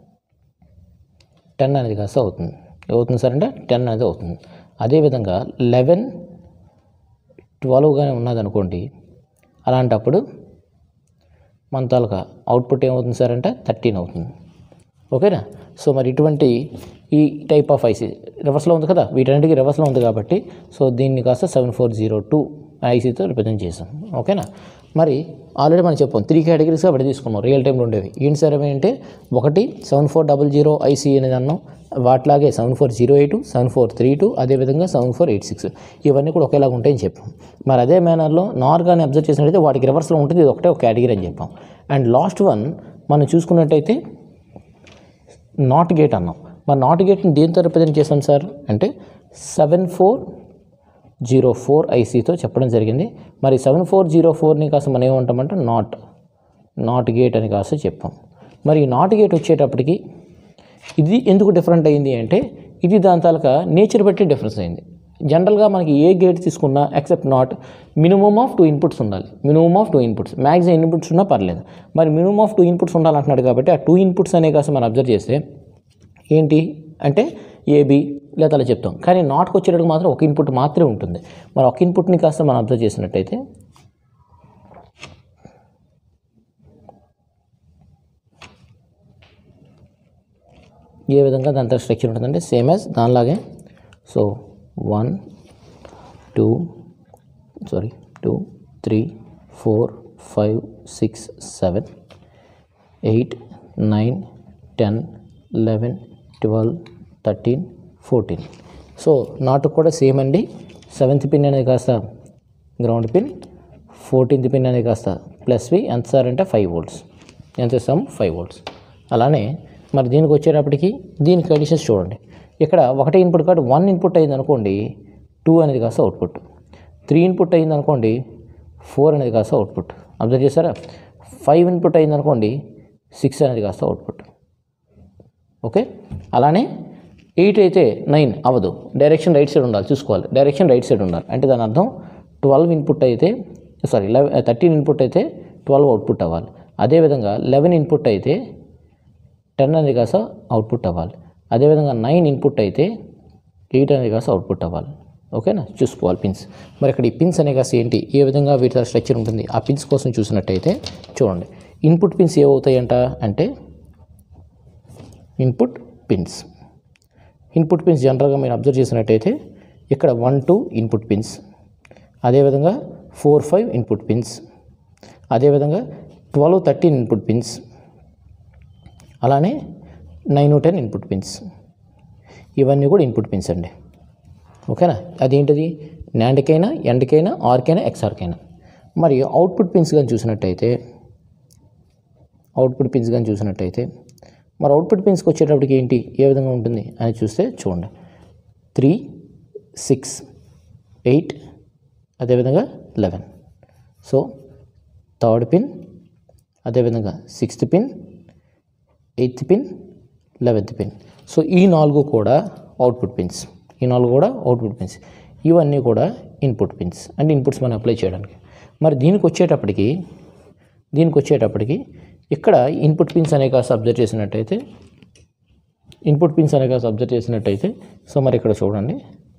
టెన్ అనేది కాస్త అవుతుంది ఏమవుతుంది సార్ అంటే టెన్ అనేది అవుతుంది అదేవిధంగా లెవెన్ ట్వెల్వ్గానే ఉన్నదనుకోండి అలాంటప్పుడు మన తాలూకా అవుట్పుట్ ఏమవుతుంది సార్ అంటే థర్టీన్ అవుతుంది ఓకేనా సో మరి ఇటువంటి ఈ టైప్ ఆఫ్ ఐసీ రివర్స్లో ఉంది కదా వీటన్నిటికీ రివర్స్లో ఉంది కాబట్టి సో దీన్ని కాస్త సెవెన్ ఫోర్ జీరో టూ ఐసీతో రిప్రజెంట్ చేసాం ఓకేనా మరి ఆల్రెడీ మనం చెప్పాం త్రీ కేటగిరీస్గా విడ తీసుకున్నాం రియల్ టైంలో ఉండేవి ఏంటి సార్ అవి అంటే ఒకటి seven four double zero IC అనేది అన్నాం వాటిలాగే seven four zero eight seven four three two అదేవిధంగా సెవెన్ ఫోర్ ఎయిట్ సిక్స్ ఇవన్నీ కూడా ఒకేలాగా ఉంటాయని చెప్పాం మరి అదే మేనర్లో నార్గాని అబ్జర్వ్ చేసినట్టయితే వాటికి రివర్స్లో ఉంటుంది ఇది ఒకటే ఒక కేటగిరీ అని చెప్పాం అండ్ లాస్ట్ వన్ మనం చూసుకున్నట్టయితే నాట్ గేట్ అన్నాం మరి నాట్ గేట్ని దేంతో రిప్రజెంట్ చేసాం సార్ అంటే సెవెన్ ఫోర్ జీరో ఫోర్ ఐసీతో చెప్పడం జరిగింది మరి సెవెన్ ఫోర్ జీరో ఫోర్ని కాస్త మనం ఏమంటామంటే నాట్ నాట్ గేట్ అని కాస్త చెప్పాం మరి ఈ నాట్ గేట్ వచ్చేటప్పటికి ఇది ఎందుకు డిఫరెంట్ అయింది అంటే ఇది దాని తాలూకా నేచర్ బట్టి డిఫరెన్స్ అయింది జనరల్గా మనకి ఏ గేట్ తీసుకున్నా except NOT minimum of two inputs ఉండాలి minimum of two inputs maximum inputs ఉన్నా పర్లేదు మరి మినిమమ్ ఆఫ్ టూ ఇన్పుట్స్ ఉండాలంటున్నాడు కాబట్టి ఆ టూ ఇన్పుట్స్ అనే కాస్త మనం అబ్జర్వ్ చేస్తే ఏంటి అంటే ఏబి లేదా అలా చెప్తాం కానీ నాట్కి వచ్చేటప్పుడు మాత్రం ఒక ఇన్పుట్ మాత్రమే ఉంటుంది మరి ఒక ఇన్పుట్ని కాస్త మనం అబ్జర్వ్ చేసినట్టయితే ఏ విధంగా దాని తర్వాత స్ట్రక్చర్ ఉంటుందంటే సేమ్ యాజ్ దానిలాగే so one two sorry two three four five six seven eight nine ten eleven twelve thirteen fourteen so NOT కూడా సేమ్ అండి సెవెంత్ పిన్ అనేది కాస్త గ్రౌండ్ పిన్ ఫోర్టీన్త్ పిన్ అనేది కాస్త ప్లస్ వి ఎంత సార్ అంటే ఫైవ్ వోల్ట్స్ ఎంత ఇస్తాము ఫైవ్ వోల్ట్స్ అలానే మరి దీనికి వచ్చేటప్పటికి దీని కండిషన్స్ చూడండి ఇక్కడ ఒకటే ఇన్పుట్ కార్డు వన్ ఇన్పుట్ అయింది అనుకోండి టూ అనేది కాస్త అవుట్పుట్ త్రీ ఇన్పుట్ అయింది అనుకోండి ఫోర్ అనేది కాస్త అవుట్పుట్ అబ్జర్వ్ చేస్తారా ఫైవ్ ఇన్పుట్ అయింది అనుకోండి సిక్స్ అనేది కాస్త అవుట్పుట్ ఓకే అలానే ఎయిట్ అయితే నైన్ అవ్వదు డైరెక్షన్ రైట్ సైడ్ ఉండాలి చూసుకోవాలి డైరెక్షన్ రైట్ సైడ్ ఉండాలి అంటే దాని అర్థం ట్వెల్వ్ ఇన్పుట్ అయితే సారీ లెవెన్ థర్టీన్ ఇన్పుట్ అయితే ట్వెల్వ్ అవుట్పుట్ అవ్వాలి అదేవిధంగా లెవెన్ ఇన్పుట్ అయితే టెన్ అనేది కాస్త అవుట్పుట్ అవ్వాలి అదేవిధంగా నైన్ ఇన్పుట్ అయితే ఎయిట్ అనేది కాస్త అవుట్పుట్ అవ్వాలి ఓకేనా చూసుకోవాలి పిన్స్ మరి ఇక్కడ ఈ పిన్స్ అనే కాస్త ఏంటి ఏ విధంగా వీటి స్ట్రక్చర్ ఉంటుంది ఆ పిన్స్ కోసం చూసినట్టయితే చూడండి ఇన్పుట్ పిన్స్ ఏమవుతాయంట అంటే ఇన్పుట్ పిన్స్ ఇన్పుట్ పిన్స్ జనరల్గా మీరు అబ్జర్వ్ చేసినట్టయితే ఇక్కడ వన్ టూ ఇన్పుట్ పిన్స్ అదేవిధంగా ఫోర్ ఫైవ్ ఇన్పుట్ పిన్స్ అదేవిధంగా ట్వెల్వ్ థర్టీన్ ఇన్పుట్ పిన్స్ అలానే నైన్ టెన్ ఇన్పుట్ పిన్స్ ఇవన్నీ కూడా ఇన్పుట్ పిన్స్ అండి ఓకేనా అదేంటిది నాండ్కైనా ఎండ్కైనా ఆర్కైనా ఎక్స్ఆర్కైనా మరి అవుట్పుట్ పిన్స్ కానీ చూసినట్టయితే అవుట్పుట్ పిన్స్ కానీ చూసినట్టయితే మరి అవుట్పుట్ పిన్స్కి వచ్చేటప్పటికి ఏంటి ఏ విధంగా ఉంటుంది అని చూస్తే చూడండి త్రీ సిక్స్ ఎయిట్ అదేవిధంగా లెవెన్ సో థర్డ్ పిన్ అదేవిధంగా sixth pin eighth pin eleventh pin so ఈ నాలుగు కూడా అవుట్పుట్ పిన్స్ ఈ నాలుగు కూడా అవుట్పుట్ పిన్స్ ఇవన్నీ కూడా ఇన్పుట్ పిన్స్ అంటే ఇన్పుట్స్ మనం అప్లై చేయడానికి మరి దీనికి వచ్చేటప్పటికి దీనికి వచ్చేటప్పటికి ఇక్కడ ఇన్పుట్ పిన్స్ అనే కాస్త అబ్జర్వ్ చేసినట్టయితే ఇన్పుట్ పిన్స్ అనే కాస్త అబ్జర్వ్ చేసినట్టయితే సో మరి ఇక్కడ చూడండి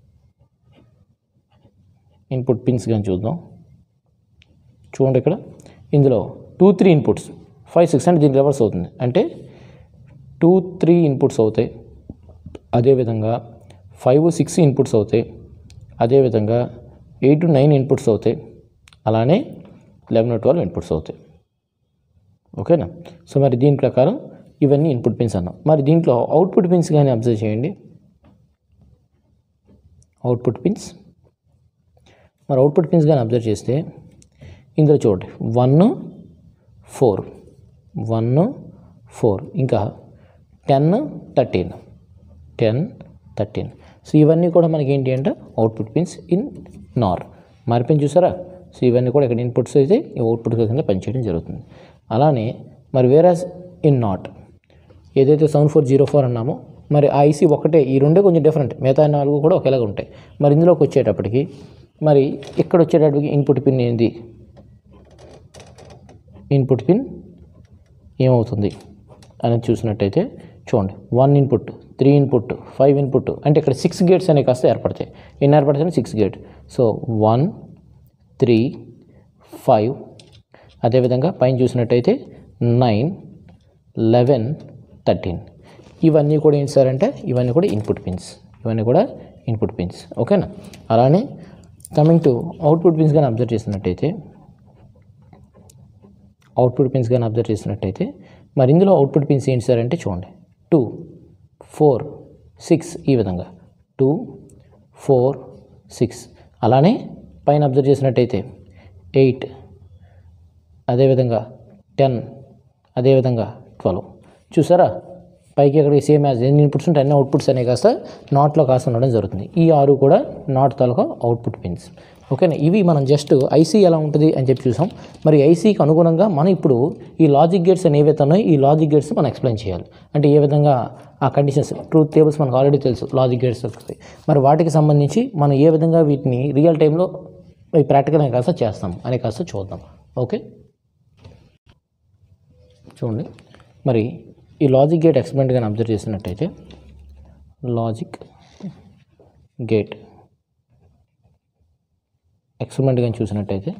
ఇన్పుట్ పిన్స్ కానీ చూద్దాం చూడండి ఇక్కడ ఇందులో two three inputs five six అంటే దీని రివర్స్ అవుతుంది అంటే టూ త్రీ ఇన్పుట్స్ అవుతాయి అదేవిధంగా ఫైవ్ సిక్స్ ఇన్పుట్స్ అవుతాయి అదేవిధంగా ఎయిట్ నైన్ ఇన్పుట్స్ అవుతాయి అలానే లెవెన్ ట్వెల్వ్ ఇన్పుట్స్ అవుతాయి ఓకేనా సో మరి దీని ప్రకారం ఇవన్నీ ఇన్పుట్ పిన్స్ అన్నాం మరి దీంట్లో అవుట్పుట్ పిన్స్ కానీ అబ్జర్వ్ చేయండి అవుట్పుట్ పిన్స్ మరి అవుట్పుట్ పిన్స్ కానీ అబ్జర్వ్ చేస్తే ఇందులో చూడండి వన్ ఫోర్ వన్ ఫోర్ ఇంకా ten thirteen ten thirteen so ఇవన్నీ కూడా మనకి ఏంటి అంటే అవుట్పుట్ పిన్స్ ఇన్ నార్ మారిపోయింది చూసారా సో ఇవన్నీ కూడా ఇక్కడ ఇన్పుట్స్ అయితే ఈ అవుట్పుట్ కింద పనిచేయడం జరుగుతుంది అలానే మరి వేరాస్ ఇన్ నాట్ ఏదైతే సెవెన్ ఫోర్ జీరో ఫోర్ అన్నామో మరి ఆ ఐసీ ఒకటే ఈ రెండే కొంచెం డిఫరెంట్ మిగతా నాలుగు కూడా ఒకేలాగా ఉంటాయి మరి ఇందులోకి వచ్చేటప్పటికి మరి ఇక్కడ వచ్చేటప్పటికి ఇన్పుట్ పిన్ ఏంది ఇన్పుట్ పిన్ ఏమవుతుంది అని చూసినట్టయితే చూడండి one input three input five input అంటే ఇక్కడ సిక్స్ గేట్స్ అనేవి కాస్త ఏర్పడతాయి ఎన్ని ఏర్పడతాయి six gate so one three five అదేవిధంగా పైన చూసినట్టయితే నైన్ లెవెన్ థర్టీన్ ఇవన్నీ కూడా ఏంటి సార్ అంటే ఇవన్నీ కూడా ఇన్పుట్ పిన్స్ ఇవన్నీ కూడా ఇన్పుట్ పిన్స్ ఓకేనా అలానే కమింగ్ టు అవుట్పుట్ పిన్స్ కానీ అబ్జర్వ్ చేసినట్టయితే అవుట్పుట్ పిన్స్ కానీ అబ్జర్వ్ చేసినట్టయితే మరి ఇందులో అవుట్పుట్ పిన్స్ ఏంటి సార్ అంటే చూడండి టూ ఫోర్ సిక్స్ ఈ విధంగా టూ ఫోర్ సిక్స్ అలానే పైన అబ్జర్వ్ చేసినట్టయితే ఎయిట్ అదేవిధంగా టెన్ అదేవిధంగా ట్వెల్వ్ చూసారా పైకి అక్కడికి సేమ్ యాజ్ ఎన్ని ఇన్పుట్స్ ఉంటే అన్ని అవుట్పుట్స్ అనేవి కాస్త నాట్లో కాస్త ఉండడం జరుగుతుంది ఈ ఆరు కూడా నాట్ తాలూకా అవుట్పుట్ పిన్స్ ఓకేనా ఇవి మనం జస్ట్ ఐసీ ఎలా ఉంటుంది అని చెప్పి చూసాం మరి ఐసీకి అనుగుణంగా మనం ఇప్పుడు ఈ లాజిక్ గేట్స్ అని ఏవైతే ఉన్నాయో ఈ లాజిక్ గేట్స్ మనం ఎక్స్ప్లెయిన్ చేయాలి అంటే ఏ విధంగా ఆ కండిషన్స్ ట్రూత్ టేబుల్స్ మనకు ఆల్రెడీ తెలుసు లాజిక్ గేట్స్ వస్తాయి మరి వాటికి సంబంధించి మనం ఏ విధంగా వీటిని రియల్ టైంలో ఈ ప్రాక్టికల్ అని కాస్త చేస్తాం అని కాస్త చూద్దాం ఓకే చూడండి మరి ఈ లాజిక్ గేట్ ఎక్స్పెరిమెంట్ కానీ అబ్జర్వ్ చేసినట్టయితే లాజిక్ గేట్ ఎక్స్పెరిమెంట్ కానీ చూసినట్టయితే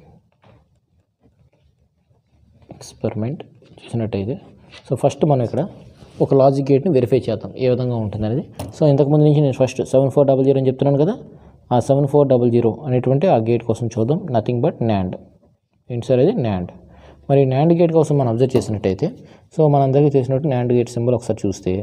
ఎక్స్పెరిమెంట్ చూసినట్టయితే సో ఫస్ట్ మనం ఇక్కడ ఒక లాజిక్ గేట్ని వెరిఫై చేద్దాం ఏ విధంగా ఉంటుంది అనేది సో ఇంతకుముందు నుంచి నేను first seven four double zero అని చెప్తున్నాను కదా ఆ సెవెన్ ఫోర్ డబల్ జీరో అనేటువంటి ఆ గేట్ కోసం చూద్దాం నథింగ్ బట్ న్యాండ్ ఏంటి సార్ ఇది న్యాండ్ మరి న్యాండ్ గేట్ కోసం మనం అబ్జర్వ్ చేసినట్టయితే సో మనందరికీ తెలిసినట్టు న్యాండ్ గేట్ సింబల్ ఒకసారి చూస్తే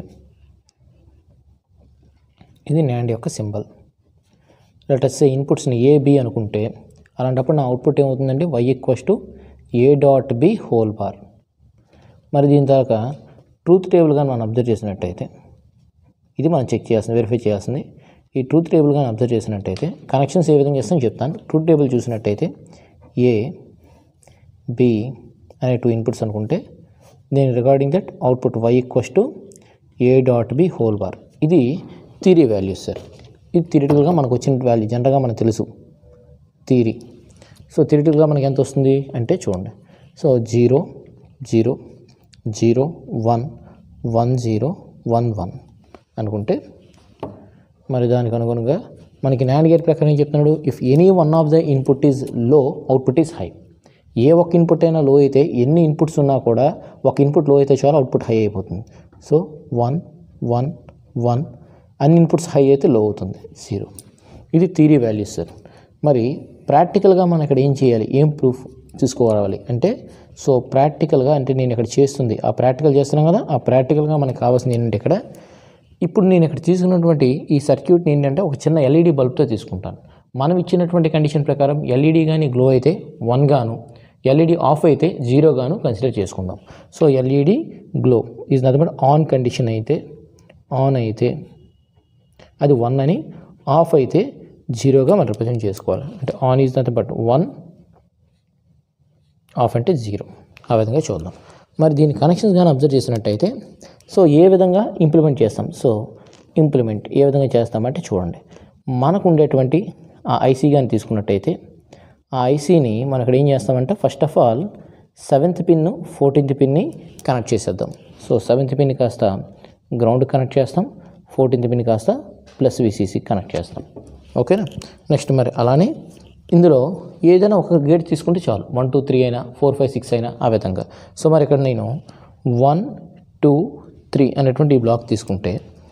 ఇది న్యాండ్ యొక్క సింబల్ లెటర్స్ ఇన్పుట్స్ని ఏ బి అనుకుంటే అలాంటప్పుడు నా అవుట్పుట్ ఏమవుతుందంటే Y equals to A dot B whole bar మరి దీని తర్వాత ట్రూత్ టేబుల్ కానీ మనం అబ్జర్వ్ చేసినట్టయితే ఇది మనం చెక్ చేయాల్సింది వెరిఫై చేయాల్సింది ఈ ట్రూత్ టేబుల్ కానీ అబ్జర్వ్ చేసినట్టయితే కనెక్షన్స్ ఏ విధంగా చేస్తాను చెప్తాను ట్రూత్ టేబుల్ చూసినట్టయితే ఏ బి అనే టూ ఇన్పుట్స్ అనుకుంటే నేను regarding that output Y equals to A dot B whole bar ఇది థీరీ వాల్యూస్ సార్ ఇది థిరిటికల్గా మనకు వచ్చిన వాల్యూ జనరల్గా మనకు తెలుసు థీరీ సో థిరిటికల్గా మనకి ఎంత వస్తుంది అంటే చూడండి so zero zero zero one one zero one one అనుకుంటే మరి దానికి అనుగుణంగా మనకి నాండ్ గేట్ ప్రకారం ఏం చెప్తున్నాడు if any one of the input is low output is high ఏ ఒక్క ఇన్పుట్ అయినా లో అయితే ఎన్ని ఇన్పుట్స్ ఉన్నా కూడా ఒక ఇన్పుట్ లో అయితే చాలు అవుట్పుట్ హై అయిపోతుంది సో వన్ వన్ వన్ అన్ని ఇన్పుట్స్ హై అయితే లో అవుతుంది జీరో ఇది థీరీ వాల్యూస్ సార్ మరి ప్రాక్టికల్గా మనం ఇక్కడ ఏం చేయాలి ఏం ప్రూఫ్ తీసుకోవాలి అంటే సో ప్రాక్టికల్గా అంటే నేను ఇక్కడ చేస్తుంది ఆ ప్రాక్టికల్ చేస్తున్నాం కదా ఆ ప్రాక్టికల్గా మనకు కావాల్సింది ఏంటంటే ఇక్కడ ఇప్పుడు నేను ఇక్కడ తీసుకున్నటువంటి ఈ సర్క్యూట్ని ఏంటంటే ఒక చిన్న ఎల్ఈడి బల్బ్తో తీసుకుంటాను మనం ఇచ్చినటువంటి కండిషన్ ప్రకారం ఎల్ఈడి కానీ గ్లో అయితే వన్ గాను ఎల్ఈడి ఆఫ్ అయితే జీరో గాను కన్సిడర్ చేసుకుందాం so LED glow is nothing but on condition అయితే ఆన్ అయితే అది వన్ అని ఆఫ్ అయితే జీరోగా మనం రిప్రజెంట్ చేసుకోవాలి అంటే on is nothing but one off అంటే జీరో ఆ విధంగా చూద్దాం మరి దీని కనెక్షన్స్ కానీ అబ్జర్వ్ చేసినట్టయితే సో ఏ విధంగా ఇంప్లిమెంట్ చేస్తాం సో ఇంప్లిమెంట్ ఏ విధంగా చేస్తామంటే చూడండి మనకు ఉండేటువంటి ఆ ఐసీ కానీ తీసుకున్నట్టయితే ఆ ఐసీని మనం ఇక్కడ ఏం చేస్తామంటే first of all seventh pin fourteenth పిన్ని కనెక్ట్ చేసేద్దాం సో సెవెంత్ పిన్ కాస్త గ్రౌండ్ కనెక్ట్ చేస్తాం ఫోర్టీన్త్ పిన్ కాస్త ప్లస్ విసిసి కనెక్ట్ చేస్తాం ఓకేనా నెక్స్ట్ మరి అలానే ఇందులో ఏదైనా ఒక గేట్ తీసుకుంటే చాలు వన్ టూ త్రీ అయినా ఫోర్ ఫైవ్ సిక్స్ అయినా ఆ విధంగా సో మరి ఇక్కడ నేను వన్ టూ త్రీ అనేటువంటి ఈ బ్లాక్ తీసుకుంటే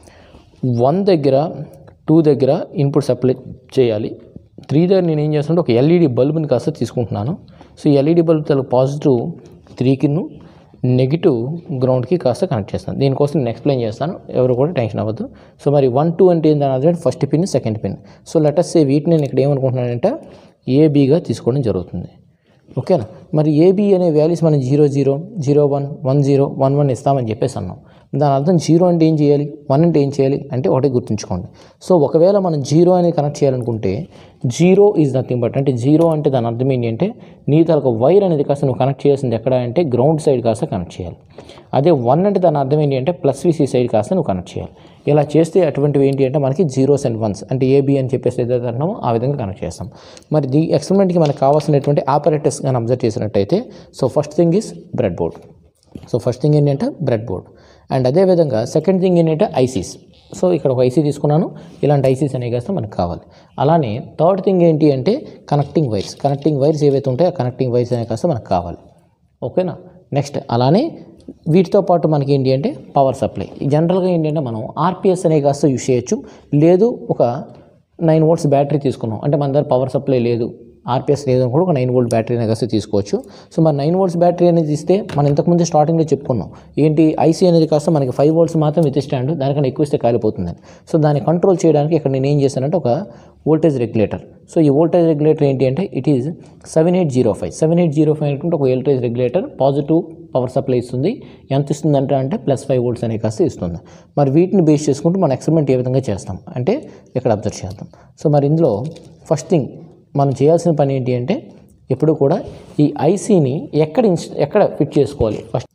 వన్ దగ్గర టూ దగ్గర ఇన్పుట్ సప్లై చేయాలి త్రీ దగ్గర నేను ఏం చేస్తానంటే ఒక ఎల్ఈడి బల్బ్ని కాస్త తీసుకుంటున్నాను సో ఈ ఎల్ఈడి బల్బ్ తల పాజిటివ్ త్రీకిను నెగిటివ్ గ్రౌండ్కి కాస్త కనెక్ట్ చేస్తాను దీనికోసం నేను ఎక్స్ప్లెయిన్ చేస్తాను ఎవరు కూడా టెన్షన్ అవ్వద్దు సో మరి వన్ టూ అంటే ఏంటని అర్థం first pin second pin so letters say వీటిని నేను ఇక్కడ ఏమనుకుంటున్నానంటే ఏబీగా తీసుకోవడం జరుగుతుంది ఓకేనా మరి ఏబీ అనే వాల్యూస్ మనం zero zero zero one one zero one one ఇస్తామని చెప్పేసి అన్నాం దాని అర్థం జీరో అంటే ఏం చేయాలి వన్ అంటే ఏం చేయాలి అంటే ఒకటే గుర్తుంచుకోండి సో ఒకవేళ మనం జీరో అని కనెక్ట్ చేయాలనుకుంటే జీరో ఈజ్ నథింగ్ బట్ అంటే జీరో అంటే దాని అర్థం ఏంటి అంటే నీ తలకు వైర్ అనేది కాస్త నువ్వు కనెక్ట్ చేయాల్సింది ఎక్కడ అంటే గ్రౌండ్ సైడ్ కాస్త కనెక్ట్ చేయాలి అదే వన్ అంటే దాని అర్థం ఏంటి అంటే ప్లస్ విసి సైడ్ కాస్త నువ్వు కనెక్ట్ చేయాలి ఇలా చేస్తే అటువంటివి ఏంటి అంటే మనకి జీరోస్ అండ్ వన్స్ అంటే ఏబి అని చెప్పేసి ఏదైతే అంటున్నామో ఆ విధంగా కనెక్ట్ చేస్తాం మరి ఈ ఎక్స్పెరిమెంట్కి మనకు కావాల్సినటువంటి ఆపరేటర్స్ కానీ అబ్జర్వ్ చేసినట్టయితే so first thing is breadboard so first thing ఏంటంటే బ్రెడ్ బోర్డ్ అండ్ అదేవిధంగా సెకండ్ థింగ్ ఏంటంటే ఐసీస్ సో ఇక్కడ ఒక ఐసీ తీసుకున్నాను ఇలాంటి ఐసీస్ అనేవి కాస్త మనకు కావాలి అలానే థర్డ్ థింగ్ ఏంటి అంటే కనెక్టింగ్ వైర్స్ కనెక్టింగ్ వైర్స్ ఏవైతే ఉంటాయో ఆ కనెక్టింగ్ వైర్స్ అనేవి కాస్త మనకు కావాలి ఓకేనా నెక్స్ట్ అలానే వీటితో పాటు మనకి ఏంటి అంటే పవర్ సప్లై జనరల్గా ఏంటంటే మనం ఆర్పిఎస్ అనే కాస్త యూస్ చేయొచ్చు లేదు ఒక నైన్ వోల్ట్స్ బ్యాటరీ తీసుకున్నాం అంటే మన దగ్గర పవర్ సప్లై లేదు ఆర్పిఎస్ లేదని కూడా ఒక నైన్ వోల్ట్ బ్యాటరీ అనేది కాస్త తీసుకోవచ్చు సో మరి నైన్ వోల్ట్స్ బ్యాటరీ అనేది ఇస్తే మనం ఇంతకుముందు స్టార్టింగ్లో చెప్పుకున్నాం ఏంటి ఐసీ అనేది కాస్త మనకి ఫైవ్ వోల్ట్స్ మాత్రం విత్ స్టాండ్ దానికన్నా ఎక్కువ ఇస్తే కాలిపోతుందని సో దాన్ని కంట్రోల్ చేయడానికి ఇక్కడ నేను ఏం చేశానంటే ఒక వోల్టేజ్ రెగ్యులేటర్ సో ఈ వోల్టేజ్ రెగ్యులేటర్ ఏంటి అంటే it is seven eight zero five seven eight zero five అనుకుంటే ఒక voltage regulator positive power supply ఇస్తుంది ఎంత ఇస్తుంది అంటే అంటే ప్లస్ ఫైవ్ వోల్ట్స్ అనే కాస్త ఇస్తుంది మరి వీటిని బేస్ చేసుకుంటూ మన ఎక్స్పెరిమెంట్ ఏ విధంగా చేస్తాం అంటే ఇక్కడ అబ్జర్వ్ చేద్దాం సో మరి ఇందులో ఫస్ట్ థింగ్ మనం చేయాల్సిన పని ఏంటి అంటే ఎప్పుడు కూడా ఈ ఐసీని ఎక్కడ ఇన్స్ ఎక్కడ ఫిట్ చేసుకోవాలి ఫస్ట్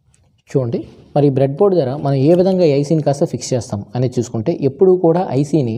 చూడండి మరి ఈ బ్రెడ్ బోర్డ్ ద్వారా మనం ఏ విధంగా ఈ ఐసీని కాస్త ఫిక్స్ చేస్తాం అనేది చూసుకుంటే ఎప్పుడు కూడా ఐసీని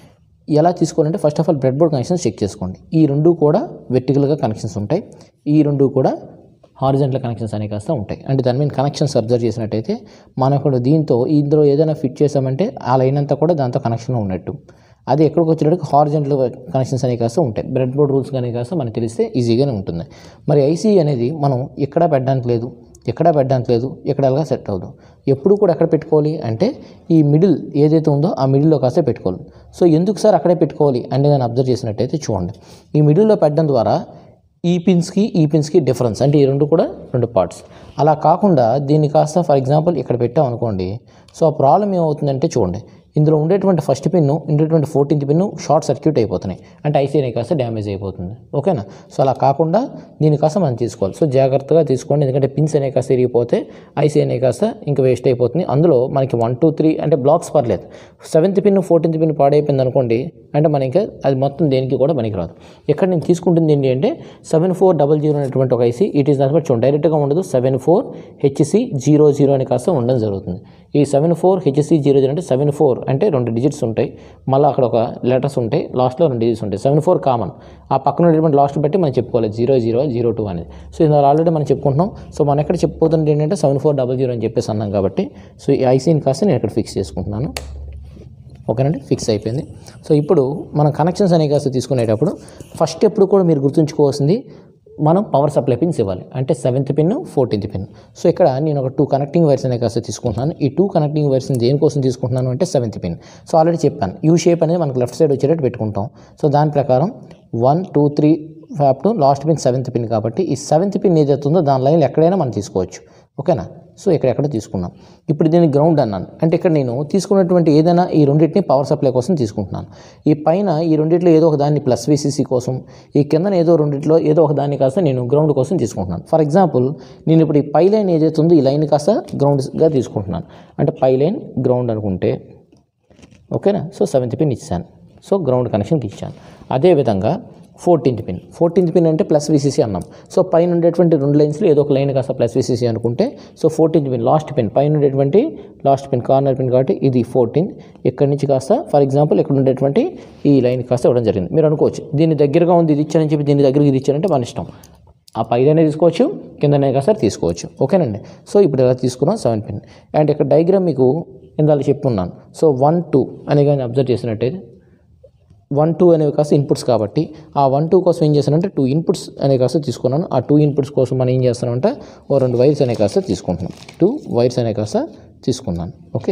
ఎలా తీసుకోవాలంటే first of all breadboard connections check చేసుకోండి ఈ రెండు కూడా వెర్టికల్గా కనెక్షన్స్ ఉంటాయి ఈ రెండు కూడా హారిజెంటల్ కనెక్షన్స్ అనేవి కాస్త ఉంటాయి అంటే దాని మీద కనెక్షన్స్ అబ్జర్వ్ చేసినట్టయితే మనకు దీంతో ఇందులో ఏదైనా ఫిట్ చేసామంటే ఆ లైన్ అంతా కూడా దాంతో కనెక్షన్లో ఉన్నట్టు అది ఎక్కడికి వచ్చేటప్పుడు హారిజెంటల్ కనెక్షన్స్ అనేవి కాస్త ఉంటాయి బ్రెడ్ బోర్డ్ రూల్స్ కానీ కాస్త మనకు తెలిస్తే ఈజీగానే ఉంటుంది మరి ఐసీ అనేది మనం ఎక్కడ పెట్టడానికి లేదు ఎక్కడ పెట్టడానికి లేదు ఎక్కడ అలాగా సెట్ అవ్వదు ఎప్పుడు కూడా ఎక్కడ పెట్టుకోవాలి అంటే ఈ మిడిల్ ఏదైతే ఉందో ఆ మిడిల్లో కాస్త పెట్టుకోవాలి సో ఎందుకు సార్ అక్కడే పెట్టుకోవాలి అంటే నేను అబ్జర్వ్ చేసినట్టయితే చూడండి ఈ మిడిల్లో పెట్టడం ద్వారా ఈ పిన్స్కి ఈ పిన్స్కి డిఫరెన్స్ అంటే ఈ రెండు కూడా రెండు పార్ట్స్ అలా కాకుండా దీన్ని కాస్త ఫర్ ఎగ్జాంపుల్ ఇక్కడ పెట్టాం అనుకోండి సో ఆ ప్రాబ్లం ఏమవుతుందంటే చూడండి ఇందులో ఉండేటువంటి ఫస్ట్ పిన్ ఉండేటువంటి ఫోర్టీన్త్ పిన్ షార్ట్ సర్క్యూట్ అయిపోతున్నాయి అంటే ఐసీ అనే కాస్త డ్యామేజ్ అయిపోతుంది ఓకేనా సో అలా కాకుండా దీని కాస్త మనం తీసుకోవాలి సో జాగ్రత్తగా తీసుకోండి ఎందుకంటే పిన్స్ అనే కాస్త ఇరిగిపోతే ఐసీ అనే కాస్త ఇంకా వేస్ట్ అయిపోతుంది అందులో మనకి వన్ టూ త్రీ అంటే బ్లాక్స్ పర్లేదు సెవెంత్ పిన్ ఫోర్టీన్త్ పిన్ పాడైపోయింది అనుకోండి అంటే మన ఇంకా అది మొత్తం దేనికి కూడా పనికిరాదు ఇక్కడ నేను తీసుకుంటుంది ఏంటి అంటే సెవెన్ ఫోర్ డబల్ జీరో అనేటువంటి ఒక ఐసీ ఇట్ ఈస్ నథింగ్ చూడండి డైరెక్ట్గా ఉండదు seven four HC zero zero అని కాస్త ఉండడం జరుగుతుంది ఈ seven four HC zero zero అంటే సెవెన్ ఫోర్ అంటే రెండు డిజిట్స్ ఉంటాయి మళ్ళీ అక్కడ ఒక లెటర్స్ ఉంటాయి లాస్ట్లో రెండు డిజిట్స్ ఉంటాయి సెవెన్ ఫోర్ కామన్ ఆ పక్కన ఉండేటువంటి లాస్ట్ బట్టి మనం చెప్పుకోవాలి జీరో జీరో జీరో టూ అనేది సో ఇందులో ఆల్రెడీ మనం చెప్పుకుంటున్నాం సో మనం ఎక్కడ చెప్పుకోతుంది ఏంటంటే సెవెన్ ఫోర్ డబల్ జీరో అని చెప్పేసి అన్నాం కాబట్టి సో ఈ ఐసీని కాస్త నేను ఇక్కడ ఫిక్స్ చేసుకుంటున్నాను ఓకేనండి ఫిక్స్ అయిపోయింది సో ఇప్పుడు మనం కనెక్షన్స్ అనే కాస్త తీసుకునేటప్పుడు ఫస్ట్ ఎప్పుడు కూడా మీరు గుర్తుంచుకోవాల్సింది మనం పవర్ సప్లై పిన్స్ ఇవ్వాలి అంటే seventh pin fourteenth pin so ఇక్కడ నేను ఒక టూ కనెక్టింగ్ వైర్స్ అనే కాస్త తీసుకుంటున్నాను ఈ టూ కనెక్టింగ్ వైర్స్ దేనికోసం తీసుకుంటున్నాను అంటే సెవెంత్ పిన్ సో ఆల్రెడీ చెప్పాను యూ షేప్ అనేది మనకు లెఫ్ట్ సైడ్ వచ్చేటట్టు పెట్టుకుంటాం సో దాని ప్రకారం one two three up to last pin seventh pin కాబట్టి ఈ సెవెంత్ పిన్ ఏదైతే ఉందో దాని లైన్లో ఎక్కడైనా మనం తీసుకోవచ్చు ఓకేనా సో ఎక్కడెక్కడ తీసుకున్నాం ఇప్పుడు దీన్ని గ్రౌండ్ అన్నాను అంటే ఇక్కడ నేను తీసుకున్నటువంటి ఏదైనా ఈ రెండింటిని పవర్ సప్లై కోసం తీసుకుంటున్నాను ఈ పైన ఈ రెండిట్లో ఏదో ఒక దాన్ని ప్లస్ వీసీసీ కోసం ఈ కిందన ఏదో రెండిట్లో ఏదో ఒక దాన్ని కాస్త నేను గ్రౌండ్ కోసం తీసుకుంటున్నాను ఫర్ ఎగ్జాంపుల్ నేను ఇప్పుడు ఈ పై లైన్ ఏదైతే ఉందో ఈ లైన్ కాస్త గ్రౌండ్గా తీసుకుంటున్నాను అంటే పై లైన్ గ్రౌండ్ అనుకుంటే ఓకేనా సో సెవెంత్ పిన్ ఇచ్చాను సో గ్రౌండ్ కనెక్షన్కి ఇచ్చాను అదేవిధంగా ఫోర్టీన్త్ పిన్ ఫోర్టీన్త్ పిన్ అంటే ప్లస్ విసిసి అన్నాం సో పైన ఉండేటువంటి రెండు లైన్స్లో ఏదో ఒక లైన్ కాస్త ప్లస్ విసిసి అనుకుంటే so fourteenth pin last pin పైన ఉండేటువంటి లాస్ట్ పిన్ కార్నర్ పిన్ కాబట్టి ఇది ఫోర్టీన్ ఇక్కడి నుంచి కాస్త ఫర్ ఎగ్జాంపుల్ ఇక్కడ ఉండేటువంటి ఈ లైన్ కాస్త ఇవ్వడం జరిగింది మీరు అనుకోవచ్చు దీని దగ్గరగా ఉంది ఇది ఇచ్చానని చెప్పి దీని దగ్గరికి ఇది ఇచ్చానంటే మన ఇష్టం ఆ పైదనే తీసుకోవచ్చు కిందనే కాస్త తీసుకోవచ్చు ఓకేనండి సో ఇప్పుడు ఇలా తీసుకున్నాం సెవెన్ పిన్ అండ్ ఇక్కడ డయాగ్రామ్ మీకు ఇందాక చెప్పున్నాను సో వన్ టూ అని కానీ అబ్జర్వ్ చేసినట్టయితే వన్ టూ అనేవి కాస్త ఇన్పుట్స్ కాబట్టి ఆ వన్ టూ కోసం ఏం చేస్తానంటే టూ ఇన్పుట్స్ అనే కాస్త తీసుకున్నాను ఆ టూ ఇన్పుట్స్ కోసం మనం ఏం చేస్తామంటే ఓ రెండు వైర్స్ అనే కాస్త తీసుకుంటున్నాం టూ వైర్స్ అనే కాస్త తీసుకున్నాను ఓకే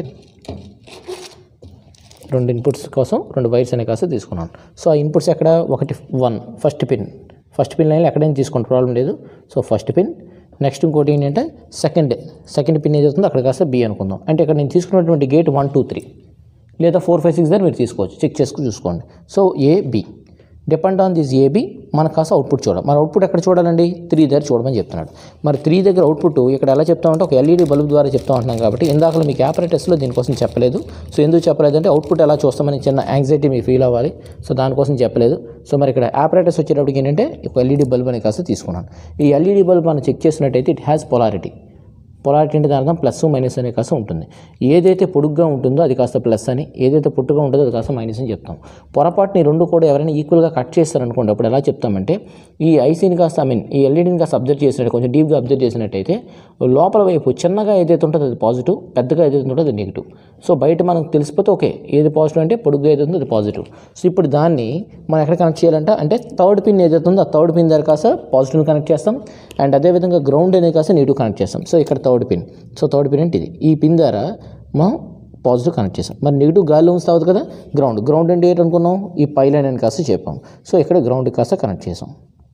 రెండు ఇన్పుట్స్ కోసం రెండు వైర్స్ అనే కాస్త తీసుకున్నాను సో ఆ ఇన్పుట్స్ ఎక్కడ ఒకటి one first pin first pin లైన్లో ఎక్కడైనా తీసుకోండి ప్రాబ్లం లేదు సో ఫస్ట్ పిన్ నెక్స్ట్ ఇంకోటి ఏంటంటే సెకండ్ సెకండ్ పిన్ ఏదవుతుందో అక్కడ కాస్త బి అనుకుందాం అంటే ఇక్కడ నేను తీసుకున్నటువంటి గేట్ వన్ టూ త్రీ లేదా ఫోర్ ఫైవ్ సిక్స్ దగ్గర మీరు తీసుకోవచ్చు చెక్ చేసుకుని చూసుకోండి so A B depend on this AB మనకు కాస్త అవుట్పుట్ చూడాలి మరి అవుట్పుట్ ఎక్కడ చూడాలండి త్రీ దగ్గర చూడమని చెప్తున్నాడు మరి త్రీ దగ్గర అవుట్పుట్ ఇక్కడ ఎలా చెప్తామంటే ఒక ఎల్ఈడి బల్బ్ ద్వారా చెప్తా ఉంటున్నాం కాబట్టి ఇందాక మీకు ఆపరేటర్స్లో దీనికోసం చెప్పలేదు సో ఎందుకు చెప్పలేదు అంటే అవుట్పుట్ ఎలా చూస్తామని చిన్న యాంగ్జైటీ మీకు ఫీల్ అవ్వాలి సో దానికోసం చెప్పలేదు సో మరి ఇక్కడ ఆపరేటర్స్ వచ్చేటప్పటికి ఏంటంటే ఒక ఎల్ఈడి బల్బ్ అని కాస్త తీసుకున్నాను ఈ ఎల్ఈడి బల్బ్ మనం చెక్ చేసినట్టయితే ఇట్ హ్యాస్ పొలారిటీ పొలారిటీ అంటే దాని అర్థం ప్లస్ మైనస్ అనే కాస్త ఉంటుంది ఏదైతే పొడుగ్గా ఉంటుందో అది కాస్త ప్లస్ అని ఏదైతే పొట్టుగా ఉంటుందో అది కాస్త మైనస్ అని చెప్తాం పొరపాటుని ఈ రెండు కూడా ఎవరైనా ఈక్వల్గా కట్ చేస్తారనుకోండి అప్పుడు ఎలా చెప్తామంటే ఈ ఐసీని కాస్త ఐ మీన్ ఈ ఎల్ఈడిని కాస్త అబ్జర్వ్ చేసినట్టు కొంచెం డీప్గా అబ్జర్వ్ చేసినట్టయితే లోపల వైపు చిన్నగా ఏదైతే ఉంటుందో అది పాజిటివ్ పెద్దగా ఏదైతే ఉంటుందో అది నెగిటివ్ సో బయట మనకు తెలిసిపోతే ఓకే ఏది పాజిటివ్ అంటే పొడుగ్గా ఏదైతే ఉందో అది పాజిటివ్ సో ఇప్పుడు దాన్ని మనం ఎక్కడ కనెక్ట్ చేయాలంటే అంటే థర్డ్ పిన్ ఏదైతే ఉందో ఆ థర్డ్ పిన్ దగ్గర కాస్త పాజిటివ్ని కనెక్ట్ చేస్తాం అండ్ అదేవిధంగా గ్రౌండ్ అనేది కాస్త నెగిటివ్ కనెక్ట్ చేస్తాం సో ఇక్కడ third pin so third pin అంటే ఇది ఈ పిన్ ద్వారా మనం పాజిటివ్ కనెక్ట్ చేసాం మరి నెగిటివ్ గాలిలో ఉంచి తాగుతుంది కదా గ్రౌండ్ గ్రౌండ్ అంటే ఏంటి అనుకున్నాం ఈ పై లైన్ అని కాస్త చెప్పాం సో ఇక్కడ గ్రౌండ్ కాస్త కనెక్ట్ చేసాం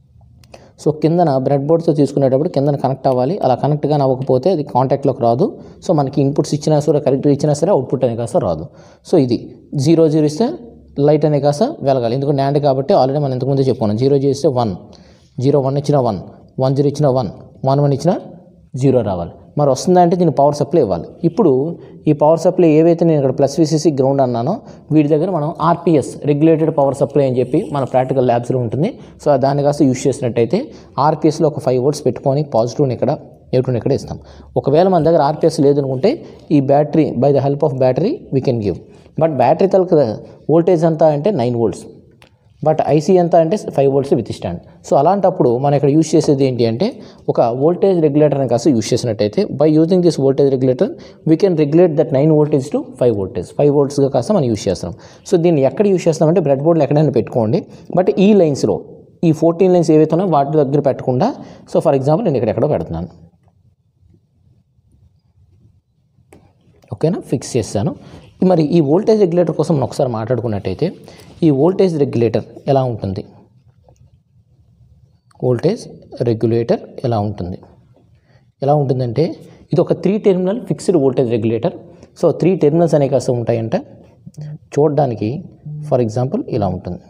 సో కిందన బ్రెడ్ బోర్డ్తో తీసుకునేటప్పుడు కిందన కనెక్ట్ అవ్వాలి అలా కనెక్ట్గా అవ్వకపోతే అది కాంటాక్ట్లోకి రాదు సో మనకి ఇన్పుట్స్ ఇచ్చినా సరే కరెక్ట్గా ఇచ్చినా సరే అవుట్పుట్ అనే కాస్త రాదు సో ఇది జీరో జీరో ఇస్తే లైట్ అనే కాస్త వెలగాలి ఎందుకంటే న్యాండ్ కాబట్టి ఆల్రెడీ మనం ఇంతకుముందే చెప్పుకున్నాం జీరో జీరో ఇస్తే వన్ జీరో వన్ ఇచ్చిన వన్ వన్ జీరో ఇచ్చిన వన్ వన్ వన్ ఇచ్చిన జీరో రావాలి మరి వస్తుందా అంటే దీన్ని పవర్ సప్లై ఇవ్వాలి ఇప్పుడు ఈ పవర్ సప్లై ఏవైతే నేను ఇక్కడ ప్లస్ విసిసి గ్రౌండ్ అన్నానో వీటి దగ్గర మనం ఆర్పిఎస్ రెగ్యులేటెడ్ పవర్ సప్లై అని చెప్పి మన ప్రాక్టికల్ ల్యాబ్స్లో ఉంటుంది సో దాన్ని కాస్త యూస్ చేసినట్టయితే ఆర్పిఎస్లో ఒక ఫైవ్ వర్డ్స్ పెట్టుకొని పాజిటివ్ని ఇక్కడ నెగిటివ్ని ఇక్కడ ఇస్తాం ఒకవేళ మన దగ్గర ఆర్పిఎస్ లేదనుకుంటే ఈ battery by the help of battery we can give but battery తలక వోల్టేజ్ ఎంత అంటే నైన్ వోల్ట్స్ బట్ ఐసీ ఎంత అంటే five volts withstand so అలాంటప్పుడు మనం ఇక్కడ యూస్ చేసేది ఏంటి అంటే ఒక వోల్టేజ్ రెగ్యులేటర్ అని కాస్త యూస్ చేసినట్టయితే by using this voltage regulator we can regulate that nine voltage to five voltage five వోల్ట్స్గా కాస్త మనం యూస్ చేస్తాం సో దీన్ని ఎక్కడ యూస్ చేస్తామంటే బ్రెడ్ బోర్డ్లో ఎక్కడైనా పెట్టుకోండి బట్ ఈ లైన్స్లో ఈ ఫోర్టీన్ లైన్స్ ఏవైతే ఉన్నాయో వాటి దగ్గర పెట్టకుండా సో ఫర్ ఎగ్జాంపుల్ నేను ఇక్కడ ఎక్కడో పెడుతున్నాను ఓకేనా ఫిక్స్ చేస్తాను మరి ఈ వోల్టేజ్ రెగ్యులేటర్ కోసం మనం ఒకసారి మాట్లాడుకున్నట్టయితే ఈ వోల్టేజ్ రెగ్యులేటర్ ఎలా ఉంటుంది వోల్టేజ్ రెగ్యులేటర్ ఎలా ఉంటుంది ఎలా ఉంటుందంటే ఇది ఒక three terminal fixed voltage regulator so three terminals అనే కాస్త ఉంటాయంట చూడడానికి ఫర్ ఎగ్జాంపుల్ ఇలా ఉంటుంది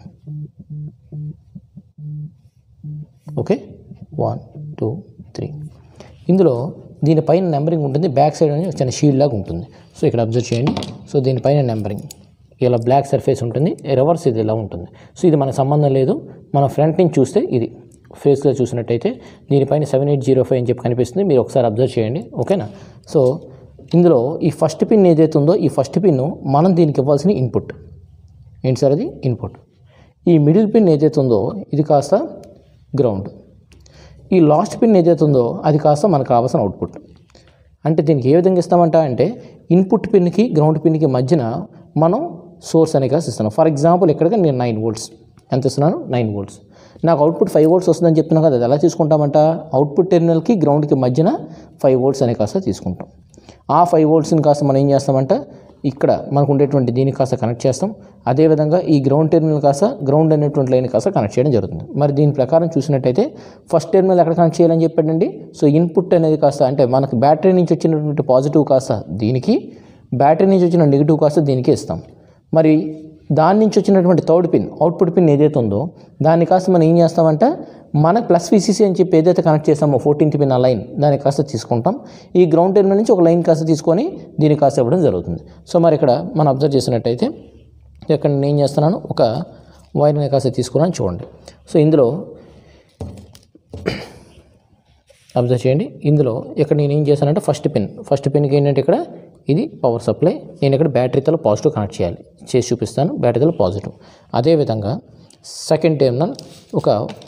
ఓకే వన్ టూ త్రీ ఇందులో దీనిపైన నెంబరింగ్ ఉంటుంది బ్యాక్ సైడ్ అనేది చిన్న షీల్డ్ లాగా ఉంటుంది సో ఇక్కడ అబ్జర్వ్ చేయండి సో దీనిపైన నెంబరింగ్ ఇలా బ్లాక్ సర్ఫేస్ ఉంటుంది రివర్స్ ఇది ఇలా ఉంటుంది సో ఇది మనకు సంబంధం లేదు మన ఫ్రంట్ నుంచి చూస్తే ఇది ఫేస్గా చూసినట్టయితే దీనిపైన సెవెన్ ఎయిట్ జీరో ఫైవ్ అని చెప్పి కనిపిస్తుంది మీరు ఒకసారి అబ్జర్వ్ చేయండి ఓకేనా సో ఇందులో ఈ ఫస్ట్ పిన్ ఏదైతే ఉందో ఈ ఫస్ట్ పిన్ మనం దీనికి ఇవ్వాల్సిన ఇన్పుట్ ఏంటి సార్ అది ఇన్పుట్ ఈ మిడిల్ పిన్ ఏదైతే ఉందో ఇది కాస్త గ్రౌండ్ ఈ లాస్ట్ పిన్ ఏదైతే ఉందో అది కాస్త మనకు కావాల్సిన అవుట్పుట్ అంటే దీనికి ఏ విధంగా ఇస్తామంట అంటే ఇన్పుట్ పిన్కి గ్రౌండ్ పిన్కి మధ్యన మనం సోర్స్ అనే కాస్త ఇస్తున్నాం ఫర్ ఎగ్జాంపుల్ ఇక్కడికి నేను నైన్ వోల్ట్స్ ఎంత ఇస్తున్నాను నైన్ వోల్ట్స్ నాకు అవుట్పుట్ ఫైవ్ వోల్ట్స్ వస్తుందని చెప్తున్నాను కదా అది ఎలా తీసుకుంటామంట అవుట్పుట్ టెర్మినల్కి గ్రౌండ్కి మధ్యన ఫైవ్ వోల్ట్స్ అనే కాస్త తీసుకుంటాం ఆ ఫైవ్ వోల్ట్స్ని కాస్త మనం ఏం చేస్తామంట ఇక్కడ మనకు ఉండేటువంటి దీనికి కాస్త కనెక్ట్ చేస్తాం అదేవిధంగా ఈ గ్రౌండ్ టెర్మినల్ కాస్త గ్రౌండ్ అనేటువంటి లైన్ కాస్త కనెక్ట్ చేయడం జరుగుతుంది మరి దీని ప్రకారం చూసినట్టయితే ఫస్ట్ టెర్మినల్ ఎక్కడ కనెక్ట్ చేయాలని చెప్పాడండి సో ఇన్పుట్ అనేది కాస్త అంటే మనకు బ్యాటరీ నుంచి వచ్చినటువంటి పాజిటివ్ కాస్త దీనికి బ్యాటరీ నుంచి వచ్చిన నెగిటివ్ కాస్త దీనికి ఇస్తాం మరి దాని నుంచి వచ్చినటువంటి థర్డ్ పిన్ అవుట్పుట్ పిన్ ఏదైతే ఉందో దాన్ని కాస్త మనం ఏం చేస్తామంటే మన ప్లస్ విసిసి అని చెప్పి ఏదైతే కనెక్ట్ చేస్తామో ఫోర్టీన్త్ పిన్ ఆ లైన్ దాన్ని కాస్త తీసుకుంటాం ఈ గ్రౌండ్ టెర్మినల్ నుంచి ఒక లైన్ కాస్త తీసుకొని దీనికి కాస్త ఇవ్వడం జరుగుతుంది సో మరి ఇక్కడ మనం అబ్జర్వ్ చేసినట్టయితే ఇక్కడ నేను ఏం చేస్తున్నాను ఒక వైర్ని కాస్త తీసుకున్నాను చూడండి సో ఇందులో అబ్జర్వ్ చేయండి ఇందులో ఇక్కడ నేను ఏం చేశానంటే ఫస్ట్ పిన్ ఫస్ట్ పిన్కి ఏంటంటే ఇక్కడ ఇది పవర్ సప్లై నేను ఇక్కడ బ్యాటరీతో పాజిటివ్ కనెక్ట్ చేయాలి చేసి చూపిస్తాను బ్యాటరీతో పాజిటివ్ అదేవిధంగా సెకండ్ టెర్మినల్ ఒక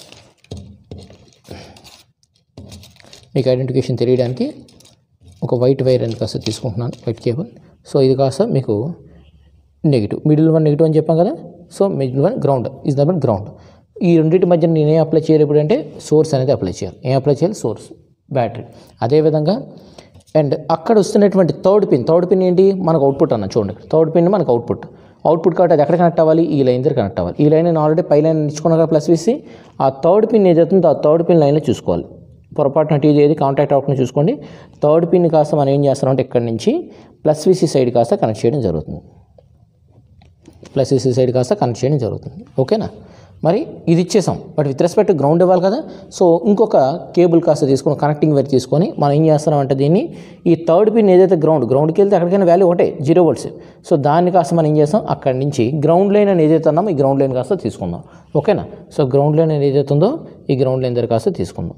మీకు ఐడెంటిఫికేషన్ తెలియడానికి ఒక వైట్ వైర్ అని కాస్త తీసుకుంటున్నాను వైట్ కేబుల్ సో ఇది కాస్త మీకు నెగిటివ్ మిడిల్ వన్ నెగిటివ్ అని చెప్పాం కదా so middle one ground is the ground ఈ రెండింటి మధ్య నేను ఏం అప్లై చేయాలి ఇప్పుడు అంటే సోర్స్ అనేది అప్లై చేయాలి ఏం అప్లై చేయాలి సోర్స్ బ్యాటరీ అదేవిధంగా అండ్ అక్కడ వస్తున్నటువంటి థర్డ్ పిన్ థర్డ్ పిన్ ఏంటి మనకు అవుట్పుట్ అన్న చూడండి థర్డ్ పిన్ మనకు అవుట్పుట్ అవుట్పుట్ కాబట్టి అది ఎక్కడ కనెక్ట్ అవ్వాలి ఈ లైన్ దగ్గర కనెక్ట్ అవ్వాలి ఈ లైన్ నేను ఆల్రెడీ పై లైన్ ఇచ్చుకున్నాక ప్లస్ వేసి ఆ థర్డ్ పిన్ ఏదైతుందో ఆ థర్డ్ పిన్ లైన్లో చూసుకోవాలి పొరపాటున టీజీ ఏది కాంటాక్ట్ అవుట్ని చూసుకోండి థర్డ్ పిన్ కాస్త మనం ఏం చేస్తామంటే ఇక్కడ నుంచి ప్లస్ విసి సైడ్ కాస్త కనెక్ట్ చేయడం జరుగుతుంది ప్లస్ విసి సైడ్ కాస్త కనెక్ట్ చేయడం జరుగుతుంది ఓకేనా మరి ఇది ఇచ్చేసాం బట్ విత్ రెస్పెక్ట్ గ్రౌండ్ ఇవ్వాలి కదా సో ఇంకొక కేబుల్ కాస్త తీసుకొని కనెక్టింగ్ వైర్ తీసుకొని మనం ఏం చేస్తున్నామంటే దీన్ని ఈ థర్డ్ పిన్ ఏదైతే గ్రౌండ్ గ్రౌండ్కి వెళ్తే ఎక్కడికైనా వాల్యూ ఒకటే జీరో వోల్ట్స్ సో దాన్ని కాస్త మనం ఏం చేస్తాం అక్కడి నుంచి గ్రౌండ్ లైన్ అని ఏదైతే ఉన్నామో ఈ గ్రౌండ్ లైన్ కాస్త తీసుకుందాం ఓకేనా సో గ్రౌండ్ లైన్ అనేది ఏదైతే ఉందో ఈ గ్రౌండ్ లైన్ దగ్గర కాస్త తీసుకుందాం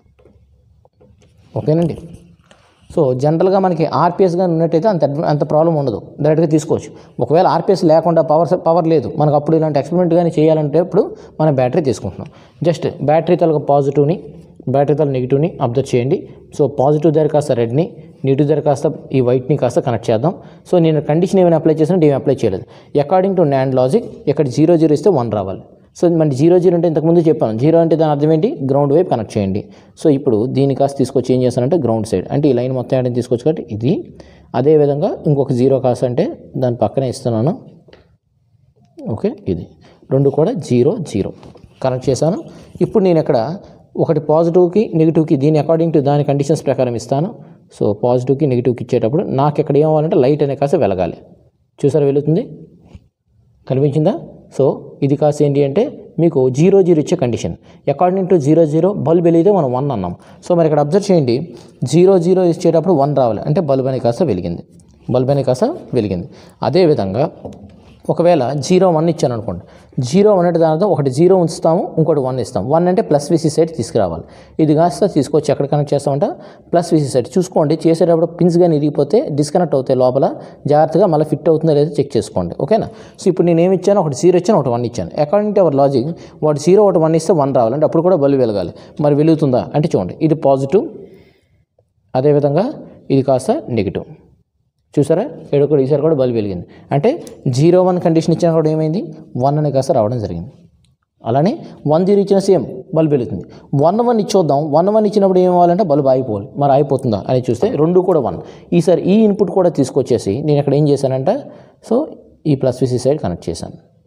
ఓకేనండి సో జనరల్గా మనకి ఆర్పిఎస్గా ఉన్నట్టయితే అంత అడ్వ- అంత ప్రాబ్లం ఉండదు డైరెక్ట్గా తీసుకోవచ్చు ఒకవేళ ఆర్పిఎస్ లేకుండా పవర్ పవర్ లేదు మనకు అప్పుడు ఇలాంటి ఎక్స్పెరిమెంట్ కానీ చేయాలంటే ఇప్పుడు మనం బ్యాటరీ తీసుకుంటున్నాం జస్ట్ బ్యాటరీ తలక పాజిటివ్ని బ్యాటరీ తల నెగిటివ్ని అబ్జర్వ్ చేయండి సో పాజిటివ్ దగ్గర కాస్త రెడ్ని నెగిటివ్ దగ్గర కాస్త ఈ వైట్ని కాస్త కనెక్ట్ చేద్దాం సో నేను కండిషన్ ఏమైనా అప్లై చేసినా ఏమి అప్లై చేయలేదు అకార్డింగ్ టు నాండ్ లాజిక్ ఇక్కడ జీరో జీరో ఇస్తే వన్ రావాలి సో మన జీరో జీరో అంటే ఇంతకుముందు చెప్పాను జీరో అంటే దాని అర్థం ఏంటి గ్రౌండ్ వైపు కనెక్ట్ చేయండి సో ఇప్పుడు దీన్ని కాస్త తీసుకొచ్చి ఏం చేస్తానంటే గ్రౌండ్ సైడ్ అంటే ఈ లైన్ మొత్తం ఏంటని తీసుకొచ్చి కాబట్టి ఇది అదేవిధంగా ఇంకొక జీరో కాస్త అంటే దాని పక్కనే ఇస్తున్నాను ఓకే ఇది రెండు కూడా జీరో జీరో కనెక్ట్ చేశాను ఇప్పుడు నేను ఇక్కడ ఒకటి పాజిటివ్కి నెగిటివ్కి దీని అకార్డింగ్ టు దాని కండిషన్స్ ప్రకారం ఇస్తాను సో పాజిటివ్కి నెగిటివ్కి ఇచ్చేటప్పుడు నాకు ఇక్కడ ఏం అవ్వాలంటే లైట్ అనే కాస్త వెలగాలి చూసారా వెలుగుతుంది కనిపించిందా సో ఇది కాస్త ఏంటి అంటే మీకు జీరో జీరో ఇచ్చే condition according to zero zero bulb వెలిగితే మనం వన్ అన్నాం సో మరి ఇక్కడ అబ్జర్వ్ చేయండి జీరో జీరో ఇచ్చేటప్పుడు వన్ రావాలి అంటే బల్బ్ అనే కాస్త వెలిగింది బల్బ్ అనే కాస్త వెలిగింది అదేవిధంగా ఒకవేళ జీరో వన్ ఇచ్చాను అనుకోండి జీరో వన్ అంటే దాని అర్థం ఒకటి జీరో ఉంచుతాము ఇంకోటి వన్ ఇస్తాం వన్ అంటే ప్లస్ విసి సైడ్ తీసుకురావాలి ఇది కాస్త తీసుకొచ్చి ఎక్కడ కనెక్ట్ చేస్తామంటే ప్లస్ విసి సైడ్ చూసుకోండి చేసేటప్పుడు పిన్స్ కానీ ఇరిగిపోతే డిస్కనెక్ట్ అవుతాయి లోపల జాగ్రత్తగా మళ్ళీ ఫిట్ అవుతుందో లేదో చెక్ చేసుకోండి ఓకేనా సో ఇప్పుడు నేను ఏమి ఇచ్చాను ఒకటి జీరో ఇచ్చాను ఒకటి వన్ ఇచ్చాను అకార్డింగ్ టు అవర్ లాజిక్ వాడు జీరో ఒకటి వన్ ఇస్తే వన్ రావాలి అంటే అప్పుడు కూడా బల్బు వెలగాలి మరి వెలుగుతుందా అంటే చూడండి ఇది పాజిటివ్ అదేవిధంగా ఇది కాస్త నెగిటివ్ చూసారా ఏడు కూడా ఈసారి కూడా బల్బ్ వెలిగింది అంటే జీరో వన్ కండిషన్ ఇచ్చినా కూడా ఏమైంది వన్ అనే కాస్త రావడం జరిగింది అలానే వన్ జీరో ఇచ్చిన సేమ్ బల్బ్ వెలుగుతుంది వన్ వన్ ఇచ్చొద్దాం వన్ వన్ ఇచ్చినప్పుడు ఏం అవ్వాలంటే బల్బ్ ఆగిపోవాలి మరి ఆగిపోతుందా అని చూస్తే రెండు కూడా వన్ ఈసారి ఈ ఇన్పుట్ కూడా తీసుకొచ్చేసి నేను ఇక్కడ ఏం చేశానంటే సో ఈ ప్లస్ విసి సైడ్ కనెక్ట్ చేశాను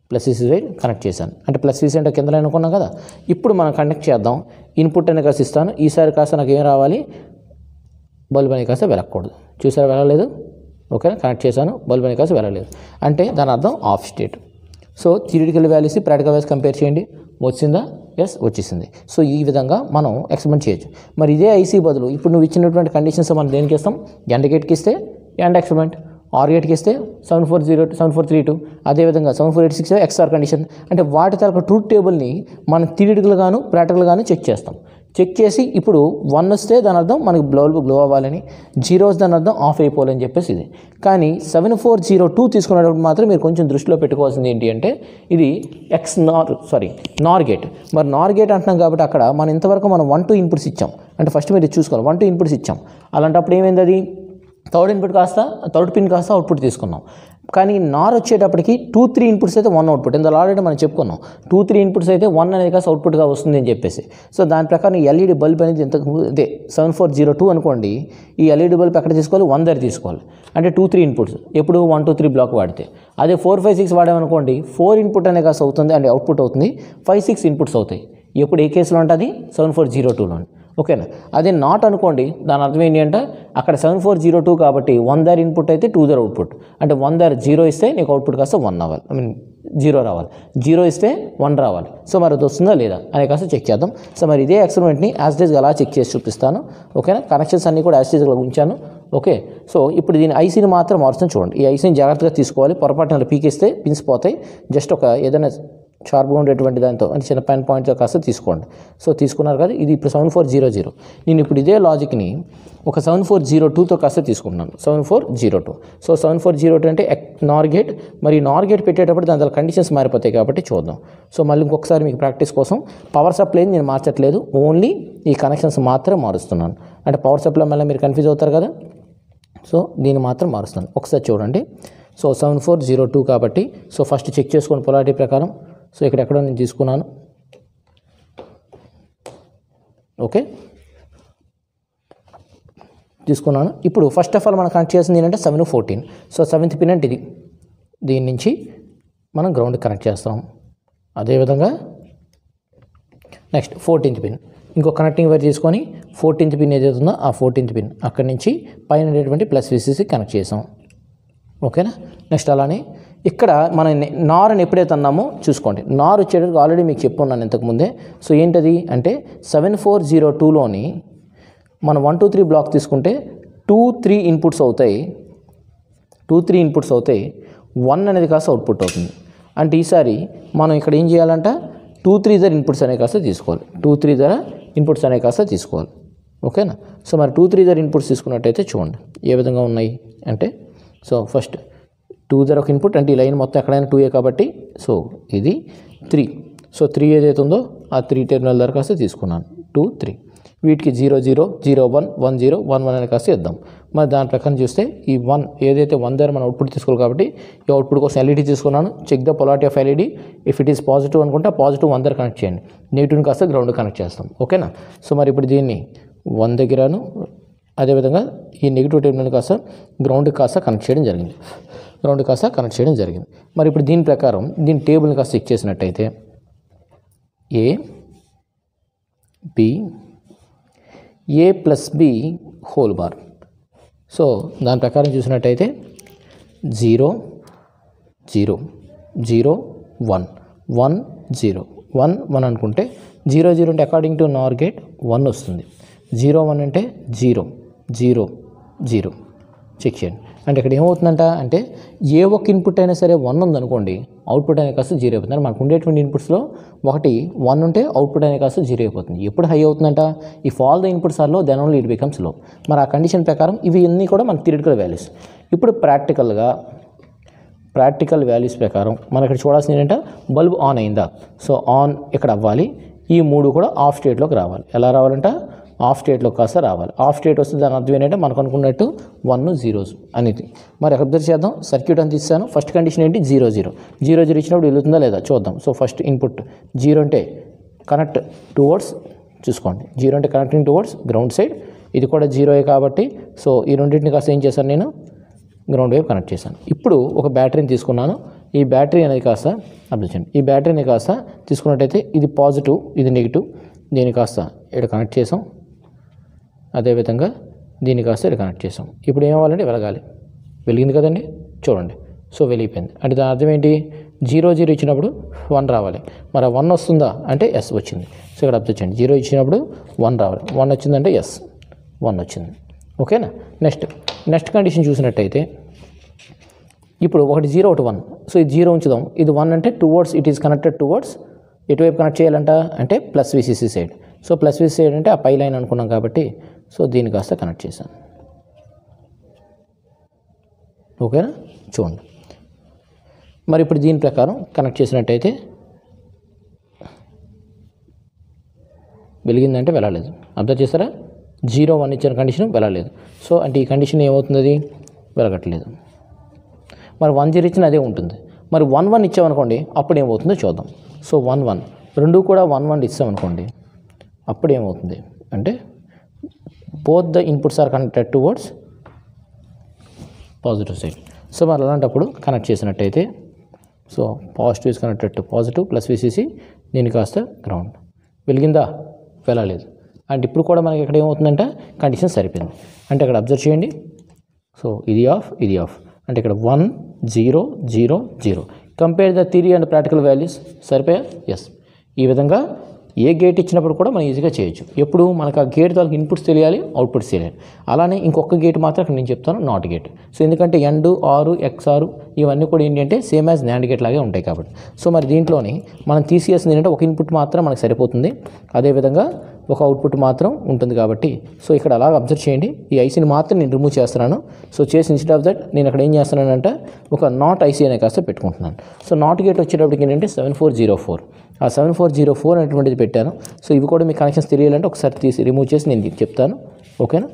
ప్లస్ ఈసీ వైర్ కనెక్ట్ చేశాను అంటే ప్లస్ ఈసీ అంటే కింద లైన్ అనుకున్నాం కదా ఇప్పుడు మనం కనెక్ట్ చేద్దాం ఇన్పుట్ అనేది కాస్త ఇస్తాను ఈసారి కాస్త నాకు ఏం రావాలి బల్బ్ అనేది కాస్త వెళ్ళకూడదు చూసారా వెళ్ళలేదు ఓకేనా కనెక్ట్ చేశాను బల్బ్ అనేది కాస్త వెళ్ళలేదు అంటే దాని అర్థం off state so theoretical values practical values compare చేయండి వచ్చిందా ఎస్ వచ్చేసింది సో ఈ విధంగా మనం ఎక్స్పెరిమెంట్ చేయొచ్చు మరి ఇదే ఐసీ బదులు ఇప్పుడు నువ్వు ఇచ్చినటువంటి కండిషన్స్ మనం దేనికి ఇస్తాం ఎండ్ గేట్కి ఇస్తే ఎండ్ ఎక్స్పెరిమెంట్ ఆర్ గేట్కి ఇస్తే seven four zero seven four three two అదేవిధంగా seven four eight six XOR condition అంటే వాటి తరపు ట్రూత్ టేబుల్ని మనం థియరిటికల్ గాను ప్రాక్టికల్ గాను చెక్ చేస్తాం చెక్ చేసి ఇప్పుడు వన్ వస్తే దాని అర్థం మనకి బల్బ్ గ్లో అవ్వాలని జీరో వస్తే దాని అర్థం ఆఫ్ అయిపోవాలని చెప్పేసి ఇది కానీ సెవెన్ ఫోర్ జీరో టూ తీసుకునేటప్పుడు మాత్రం మీరు కొంచెం దృష్టిలో పెట్టుకోవాల్సింది ఏంటి అంటే ఇది ఎక్స్ నార్ సారీ నార్ గేట్ మరి నార్ గేట్ అంటున్నాం కాబట్టి అక్కడ మనం ఇంతవరకు మనం వన్ టూ ఇన్పుట్స్ ఇచ్చాం అంటే ఫస్ట్ మీరు ఇది చూసుకోవాలి వన్ టూ ఇన్పుట్స్ ఇచ్చాం అలాంటప్పుడు ఏమైంది అది థర్డ్ ఇన్పుట్ కాస్త థర్డ్ పిన్ కాస్త అవుట్పుట్ తీసుకున్నాం కానీ నార్ వచ్చేటప్పటికి టూ త్రీ ఇన్పుట్స్ అయితే వన్ అవుట్పుట్ ఇందులో ఆల్రెడీ మనం చెప్పుకున్నాం టూ త్రీ ఇన్పుట్స్ అయితే వన్ అనేది కాస్త అవుట్పుట్గా వస్తుంది అని చెప్పేసి సో దాని ప్రకారం ఎల్ఈడి బల్బ్ అనేది ఇంతకు అదే సెవెన్ ఫోర్ జీరో టూ అనుకోండి ఈ ఎల్ఈడి బల్బ్ ఎక్కడ తీసుకోవాలి వన్ దగ్గర తీసుకోవాలి అంటే టూ త్రీ ఇన్పుట్స్ ఎప్పుడు వన్ టూ త్రీ బ్లాక్ వాడితే అదే ఫోర్ ఫైవ్ సిక్స్ వాడామనుకోండి ఫోర్ ఇన్పుట్ అనే కాస్త అవుతుంది అంటే అవుట్పుట్ అవుతుంది ఫైవ్ సిక్స్ ఇన్పుట్స్ అవుతాయి ఎప్పుడు ఏ కేసులో ఉంటుంది సెవెన్ ఫోర్ జీరో టూలో ఓకేనా అదే నాట్ అనుకోండి దాని అర్థం ఏంటి అంటే అక్కడ సెవెన్ ఫోర్ జీరో టూ కాబట్టి వన్ దర్ ఇన్పుట్ అయితే టూ దర్ అవుట్పుట్ అంటే వన్ దర్ జీరో ఇస్తే నీకు అవుట్పుట్ కాస్త వన్ అవ్వాలి ఐ మీన్ జీరో రావాలి జీరో ఇస్తే వన్ రావాలి సో మరి అది వస్తుందా లేదా అనే కాస్త చెక్ చేద్దాం సో మరి ఇదే ఎక్స్పెరిమెంట్ని యాజ్ డేస్గా అలా చెక్ చేసి చూపిస్తాను ఓకేనా కనెక్షన్స్ అన్నీ కూడా యాజ్ డేస్గా ఉంచాను ఓకే సో ఇప్పుడు దీని ఐసీని మాత్రం మారుస్తాను చూడండి ఈ ఐసీని జాగ్రత్తగా తీసుకోవాలి పొరపాటున పీకేస్తే పిన్స్ పోతాయి జస్ట్ ఒక ఏదైనా షార్ప్గా ఉండేటువంటి దాంతో అంటే చిన్న పెన్ పాయింట్తో కాస్త తీసుకోండి సో తీసుకున్నారు కదా ఇది ఇప్పుడు సెవెన్ ఫోర్ జీరో జీరో నేను ఇప్పుడు ఇదే లాజిక్ని ఒక సెవెన్ ఫోర్ జీరో టూతో కాస్త తీసుకుంటున్నాను seven four zero two so seven four zero two అంటే నార్ గేట్ మరి నార్ గేట్ పెట్టేటప్పుడు దాని కండిషన్స్ మారిపోతాయి కాబట్టి చూద్దాం సో మళ్ళీ ఇంకొకసారి మీకు ప్రాక్టీస్ కోసం పవర్ సప్లైని నేను మార్చట్లేదు ఓన్లీ ఈ కనెక్షన్స్ మాత్రం మారుస్తున్నాను అంటే పవర్ సప్లై మళ్ళీ మీరు కన్ఫ్యూజ్ అవుతారు కదా సో దీన్ని మాత్రం మారుస్తాను ఒకసారి చూడండి so seven four zero two కాబట్టి సో ఫస్ట్ చెక్ చేసుకోండి పొలారిటీ ప్రకారం సో ఇక్కడ ఎక్కడో నేను తీసుకున్నాను ఓకే తీసుకున్నాను ఇప్పుడు ఫస్ట్ ఆఫ్ ఆల్ మనం కనెక్ట్ చేసింది ఏంటంటే seven fourteen so seventh pin అంటే ఇది దీని నుంచి మనం గ్రౌండ్ కనెక్ట్ చేస్తాం అదేవిధంగా నెక్స్ట్ ఫోర్టీన్త్ పిన్ ఇంకో కనెక్టింగ్ వైర్ తీసుకొని ఫోర్టీన్త్ పిన్ ఏదైతే ఉందో ఆ ఫోర్టీన్త్ పిన్ అక్కడి నుంచి పైన ఉండేటువంటి ప్లస్ విసిసి కనెక్ట్ చేసాం ఓకేనా నెక్స్ట్ అలానే ఇక్కడ మనం నే- నారుని ఎప్పుడైతే అన్నామో చూసుకోండి నారు వచ్చేటప్పుడు ఆల్రెడీ మీకు చెప్పున్నాను ఇంతకుముందే సో ఏంటది అంటే సెవెన్ ఫోర్ జీరో టూలోని మనం వన్ టూ త్రీ బ్లాక్ తీసుకుంటే టూ త్రీ ఇన్పుట్స్ అవుతాయి టూ త్రీ ఇన్పుట్స్ అవుతాయి వన్ అనేది కాస్త అవుట్పుట్ అవుతుంది అంటే ఈసారి మనం ఇక్కడ ఏం చేయాలంట టూ త్రీ ధర ఇన్పుట్స్ అనే కాస్త తీసుకోవాలి టూ త్రీ ధర ఇన్పుట్స్ అనే కాస్త తీసుకోవాలి ఓకేనా సో మరి టూ త్రీ ధర ఇన్పుట్స్ తీసుకున్నట్టయితే చూడండి ఏ విధంగా ఉన్నాయి అంటే సో ఫస్ట్ టూ ధర ఒక ఇన్పుట్ అంటే ఈ లైన్ మొత్తం ఎక్కడైనా టూ ఏ కాబట్టి సో ఇది త్రీ సో త్రీ ఏదైతే ఉందో ఆ త్రీ టెర్మినల్ ధర కాస్త తీసుకున్నాను టూ త్రీ వీటికి zero zero zero one one zero one one అని కాస్త ఇద్దాం మరి దాని ప్రకారం చూస్తే ఈ వన్ ఏదైతే వన్ దగ్గర మనం అవుట్పుట్ తీసుకోవాలి కాబట్టి ఈ అవుట్పుట్ కోసం ఎల్ఈడి తీసుకున్నాను check the polarity of LED if it is positive అనుకుంటే పాజిటివ్ వన్ దగ్గర కనెక్ట్ చేయండి నెగిటివ్ని కాస్త గ్రౌండ్ కనెక్ట్ చేస్తాం ఓకేనా సో మరి ఇప్పుడు దీన్ని వన్ దగ్గరను అదేవిధంగా ఈ నెగిటివ్ టెర్మినల్ కాస్త గ్రౌండ్కి కాస్త కనెక్ట్ చేయడం జరిగింది గ్రౌండ్ కాస్త కనెక్ట్ చేయడం జరిగింది మరి ఇప్పుడు దీని ప్రకారం దీని టేబుల్ని కాస్త చెక్ చేసినట్టయితే A B A plus B whole bar so దాని ప్రకారం చూసినట్టయితే zero zero zero one one zero one one అనుకుంటే జీరో జీరో అంటే according to NOR gate one వస్తుంది జీరో వన్ అంటే జీరో జీరో జీరో చెక్ చేయండి అంటే ఇక్కడ ఏమవుతుందంట అంటే ఏ ఒక్క ఇన్పుట్ అయినా సరే వన్ ఉందనుకోండి అవుట్పుట్ అనే కాస్త జీరో అయిపోతుంది అంటే మనకు ఉండేటువంటి ఇన్పుట్స్లో ఒకటి వన్ ఉంటే అవుట్పుట్ అనే కాస్త జీరో అయిపోతుంది ఎప్పుడు హై అవుతుందంట ఈ fall the inputs are low then only it becomes low మరి ఆ కండిషన్ ప్రకారం ఇవి అన్నీ కూడా మన థియరిటికల్ వాల్యూస్ ఇప్పుడు ప్రాక్టికల్గా ప్రాక్టికల్ వాల్యూస్ ప్రకారం మనం ఇక్కడ చూడాల్సింది ఏంటంటే బల్బ్ ఆన్ అయిందా సో ఆన్ ఇక్కడ అవ్వాలి ఈ మూడు కూడా ఆఫ్ స్టేట్లోకి రావాలి ఎలా రావాలంట ఆఫ్ స్టేట్లో కాస్త రావాలి ఆఫ్ స్టేట్ వస్తే దాని అర్థం ఏంటంటే మనకు అనుకున్నట్టు వన్ జీరోస్ అనేది మరి అబ్జర్వ్ చేద్దాం సర్క్యూట్ అంత ఇస్తాను ఫస్ట్ కండిషన్ ఏంటి జీరో జీరో జీరో జీరో ఇచ్చినప్పుడు వెళ్తుందా లేదా చూద్దాం సో ఫస్ట్ ఇన్పుట్ జీరో అంటే కనెక్ట్ టువర్డ్స్ చూసుకోండి జీరో అంటే కనెక్టింగ్ టువర్డ్స్ గ్రౌండ్ సైడ్ ఇది కూడా జీరోయే కాబట్టి సో ఈ రెండింటిని కాస్త ఏం చేశాను నేను గ్రౌండ్ వేవ్ కనెక్ట్ చేశాను ఇప్పుడు ఒక బ్యాటరీని తీసుకున్నాను ఈ బ్యాటరీ అనేది కాస్త అబ్జర్వ్ చేయండి ఈ బ్యాటరీని కాస్త తీసుకున్నట్టయితే ఇది పాజిటివ్ ఇది నెగిటివ్ దీన్ని కాస్త ఇక్కడ కనెక్ట్ చేసాం అదేవిధంగా దీన్ని కాస్త ఇక్కడ కనెక్ట్ చేసాం ఇప్పుడు ఏం అవ్వాలంటే వెలగాలి వెలిగింది కదండి చూడండి సో వెలిగిపోయింది అంటే దాని అర్థం ఏంటి జీరో జీరో ఇచ్చినప్పుడు వన్ రావాలి మరి వన్ వస్తుందా అంటే ఎస్ వచ్చింది సో ఇక్కడ అబ్జర్వ్ చేయండి జీరో ఇచ్చినప్పుడు వన్ రావాలి వన్ వచ్చిందంటే ఎస్ వన్ వచ్చింది ఓకేనా నెక్స్ట్ నెక్స్ట్ కండిషన్ చూసినట్టయితే ఇప్పుడు ఒకటి జీరో ఒకటి వన్ సో ఇది జీరో ఉంచుదాం ఇది వన్ అంటే towards it is connected towards ఎటువైపు కనెక్ట్ చేయాలంట అంటే plus VCC side so plus VC side అంటే ఆ పై లైన్ అనుకున్నాం కాబట్టి సో దీన్ని కాస్త కనెక్ట్ చేశాను ఓకేనా చూడండి మరి ఇప్పుడు దీని ప్రకారం కనెక్ట్ చేసినట్టయితే వెలిగిందంటే వెళ్ళలేదు అబ్జర్వ్ చేస్తారా జీరో వన్ ఇచ్చిన కండిషన్ వెళ్ళలేదు సో అంటే ఈ కండిషన్ ఏమవుతుంది అది వెలగట్లేదు మరి వన్ జీరో ఇచ్చిన అదే ఉంటుంది మరి వన్ వన్ ఇచ్చామనుకోండి అప్పుడు ఏమవుతుందో చూద్దాం సో వన్ వన్ రెండు కూడా వన్ వన్ ఇచ్చామనుకోండి అప్పుడు ఏమవుతుంది అంటే both the inputs are connected towards positive side so మరి అలాంటప్పుడు కనెక్ట్ చేసినట్టయితే so positive is connected to positive plus VCC దీని కాస్త గ్రౌండ్ వెలిగిందా వెళ్ళలేదు అంటే ఇప్పుడు కూడా మనకి ఇక్కడ ఏమవుతుందంటే కండిషన్ సరిపోయింది అంటే అక్కడ అబ్జర్వ్ చేయండి సో ఇది ఆఫ్ ఇది ఆఫ్ అంటే ఇక్కడ one zero zero zero compare the theory and practical values సరిపోయా ఎస్ ఈ విధంగా ఏ గేట్ ఇచ్చినప్పుడు కూడా మనం ఈజీగా చేయొచ్చు ఎప్పుడు మనకు ఆ గేట్ తాలూకు ఇన్పుట్స్ తెలియాలి అవుట్పుట్స్ తెలియాలి అలానే ఇంకొక గేట్ మాత్రం ఇక్కడ నేను చెప్తాను నాట్ గేట్ సో ఎందుకంటే ఎండు ఆరు ఎక్స్ ఆరు ఇవన్నీ కూడా ఏంటంటే సేమ్ యాజ్ నాండ్ గేట్ లాగే ఉంటాయి కాబట్టి సో మరి దీంట్లోని మనం తీసేసింది ఏంటంటే ఒక ఇన్పుట్ మాత్రం మనకు సరిపోతుంది అదేవిధంగా ఒక అవుట్పుట్ మాత్రం ఉంటుంది కాబట్టి సో ఇక్కడ అలాగ అబ్జర్వ్ చేయండి ఈ ఐసీని మాత్రం నేను రిమూవ్ చేస్తున్నాను సో చేసి ఇన్స్టెడ్ ఆఫ్ దట్ నేను అక్కడ ఏం చేస్తున్నానంటే ఒక నాట్ ఐసీ అనే కాస్త పెట్టుకుంటున్నాను సో నాట్ గేట్ వచ్చేటప్పటికి ఏంటంటే సెవెన్ ఫోర్ జీరో ఫోర్ ఆ సెవెన్ ఫోర్ జీరో ఫోర్ అనేటువంటిది పెట్టాను సో ఇవి కూడా మీ కనెక్షన్స్ తెలియాలంటే ఒకసారి తీసి రిమూవ్ చేసి నేను మీకు చెప్తాను ఓకేనా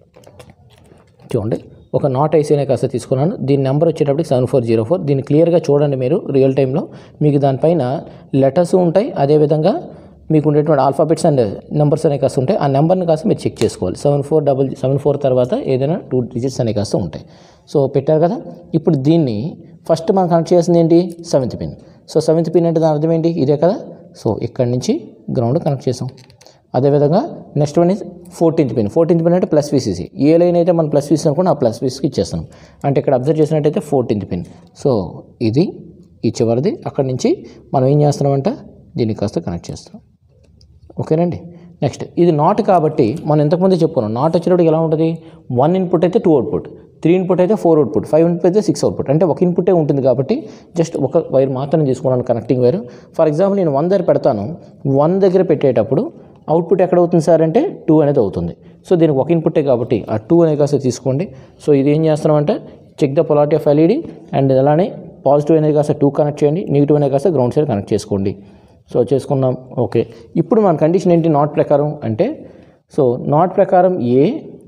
చూడండి ఒక నాట్ ఐసీనే కాస్త తీసుకున్నాను దీని నెంబర్ వచ్చేటప్పటికి సెవెన్ ఫోర్ జీరో ఫోర్ దీన్ని క్లియర్గా చూడండి మీరు రియల్ టైంలో మీకు దానిపైన లెటర్స్ ఉంటాయి అదేవిధంగా మీకు ఉండేటువంటి ఆల్ఫాబెట్స్ అండ్ నెంబర్స్ అనే కాస్త ఉంటాయి ఆ నెంబర్ని కాస్త మీరు చెక్ చేసుకోవాలి seven four double seven four తర్వాత ఏదైనా టూ డిజిట్స్ అనే కాస్త ఉంటాయి సో పెట్టారు కదా ఇప్పుడు దీన్ని ఫస్ట్ మనం కనెక్ట్ చేయాల్సింది ఏంటి seventh pin so seventh pin అంటే దాని అర్థం ఏంటి ఇదే కదా సో ఇక్కడి నుంచి గ్రౌండ్ కనెక్ట్ చేసాం అదేవిధంగా next one is fourteenth pin fourteenth pin అంటే ప్లస్ విసిసి ఏ లైన్ అయితే మనం ప్లస్ విసి అనుకున్నా ఆ ప్లస్ విసికి ఇచ్చేస్తాం అంటే ఇక్కడ అబ్జర్వ్ చేసినట్టయితే ఫోర్టీన్త్ పిన్ సో ఇది ఈ చివరిది అక్కడి నుంచి మనం ఏం చేస్తున్నామంటే దీన్ని కాస్త కనెక్ట్ చేస్తాం ఓకేనండి నెక్స్ట్ ఇది నాట్ కాబట్టి మనం ఇంతకుముందే చెప్పుకున్నాం నాట్ వచ్చేటప్పుడు ఎలా ఉంటుంది వన్ ఇన్పుట్ అయితే టూ అవుట్పుట్ త్రీ ఇన్పుట్ అయితే ఫోర్ అవుట్పుట్ ఫైవ్ ఇన్పుట్ అయితే సిక్స్ అవుట్పుట్ అంటే ఒక ఇన్పుటే ఉంటుంది కాబట్టి జస్ట్ ఒక వైర్ మాత్రం తీసుకున్నాను కనెక్టింగ్ వైర్ ఫర్ ఎగ్జాంపుల్ నేను వన్ దగ్గర పెడతాను వన్ దగ్గర పెట్టేటప్పుడు అవుట్పుట్ ఎక్కడ అవుతుంది సార్ అంటే టూ అనేది అవుతుంది సో దీనికి ఒక ఇన్పుట్టే కాబట్టి ఆ టూ అనేది కాస్త తీసుకోండి సో ఇది ఏం చేస్తున్నామంటే check the polarity of LED and అలానే పాజిటివ్ అనేది కాస్త టూ కనెక్ట్ చేయండి నెగిటివ్ అనేది కాస్త గ్రౌండ్ సైడ్ కనెక్ట్ చేసుకోండి సో చేసుకున్నాం ఓకే ఇప్పుడు మన కండిషన్ ఏంటి నాట్ ప్రకారం అంటే సో నాట్ ప్రకారం ఏ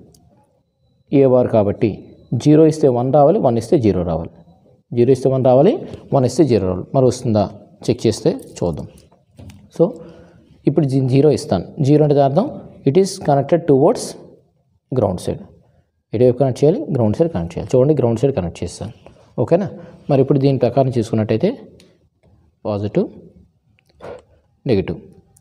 ఏ బార్ కాబట్టి జీరో ఇస్తే వన్ రావాలి వన్ ఇస్తే జీరో రావాలి జీరో ఇస్తే వన్ రావాలి వన్ ఇస్తే జీరో రావాలి మరి వస్తుందా చెక్ చేస్తే చూద్దాం సో ఇప్పుడు జీ- జీరో ఇస్తాను జీరో అంటే దాని అర్థం it is connected towards ground side ఎటువైపు కనెక్ట్ చేయాలి గ్రౌండ్ సైడ్ కనెక్ట్ చేయాలి చూడండి గ్రౌండ్ సైడ్ కనెక్ట్ చేస్తాను ఓకేనా మరి ఇప్పుడు దీని ప్రకారం చూసుకున్నట్టయితే పాజిటివ్ నెగిటివ్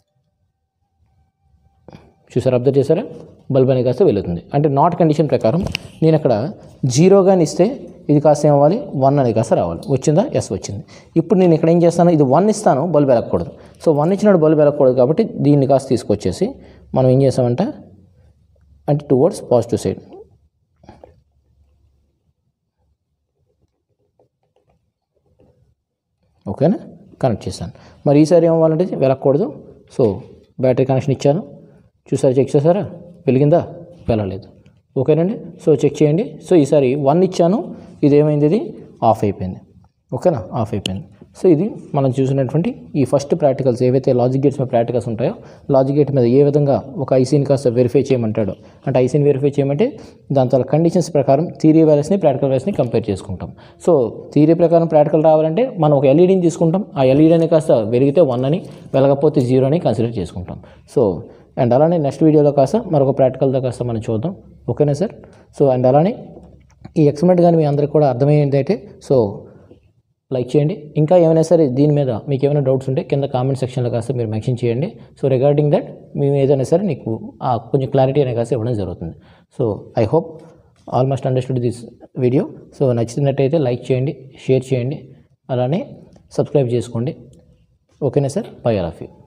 చూసారా అబ్జర్వ్ చేశారా బల్బ్ అనేది కాస్త వెలుగుతుంది అంటే నాట్ కండిషన్ ప్రకారం నేను అక్కడ జీరోగాని ఇస్తే ఇది కాస్త ఏమవ్వాలి వన్ అనేది కాస్త రావాలి వచ్చిందా ఎస్ వచ్చింది ఇప్పుడు నేను ఇక్కడ ఏం చేస్తాను ఇది వన్ ఇస్తాను బల్బ్ వెలగకూడదు సో వన్ ఇచ్చినప్పుడు బల్బ్ వెలగకూడదు కాబట్టి దీన్ని కాస్త తీసుకొచ్చేసి మనం ఏం చేసామంటే అంటే టువర్డ్స్ పాజిటివ్ సైడ్ ఓకేనా కనెక్ట్ చేశాను మరి ఈసారి ఏమవ్వాలంటే వెలగకూడదు సో బ్యాటరీ కనెక్షన్ ఇచ్చాను చూసారా చెక్ చేశారా వెలిగిందా వెళ్ళలేదు ఓకేనండి సో చెక్ చేయండి సో ఈసారి వన్ ఇచ్చాను ఇది ఏమైంది ఇది ఆఫ్ అయిపోయింది ఓకేనా ఆఫ్ అయిపోయింది సో ఇది మనం చూసినటువంటి ఈ ఫస్ట్ ప్రాక్టికల్స్ ఏవైతే లాజిక్ గేట్స్ మీద ప్రాక్టికల్స్ ఉంటాయో లాజిక్ గేట్ మీద ఏ విధంగా ఒక ఐసీని కాస్త వెరిఫై చేయమంటాడో అంటే ఐసీని వెరిఫై చేయమంటే దాని తర్వాత కండిషన్స్ ప్రకారం థియరీ వాల్యూస్ని ప్రాక్టికల్ వాల్యూస్ని కంపేర్ చేసుకుంటాం సో థియరీ ప్రకారం ప్రాక్టికల్ రావాలంటే మనం ఒక ఎల్ఈడీని తీసుకుంటాం ఆ ఎల్ఈడీని కాస్త వెలిగితే వన్ అని వెలగపోతే జీరో అని కన్సిడర్ చేసుకుంటాం సో అండ్ అలానే నెక్స్ట్ వీడియోలో కాస్త మరొక ప్రాక్టికల్తో కాస్త మనం చూద్దాం ఓకేనా సార్ సో అండ్ అలానే ఈ ఎక్స్పెరిమెంట్ కానీ మీ అందరికి కూడా అర్థమైంది అయితే సో లైక్ చేయండి ఇంకా ఏమైనా సరే దీని మీద మీకు ఏమైనా డౌట్స్ ఉంటే కింద కామెంట్ సెక్షన్లో కాస్త మీరు మెన్షన్ చేయండి సో రిగార్డింగ్ దట్ మేము ఏదైనా సరే నీకు ఆ కొంచెం క్లారిటీ అనే కాస్త ఇవ్వడం జరుగుతుంది so I hope almost understood this video so నచ్చినట్టయితే లైక్ చేయండి షేర్ చేయండి అలానే సబ్స్క్రైబ్ చేసుకోండి ఓకేనా sir bye all of you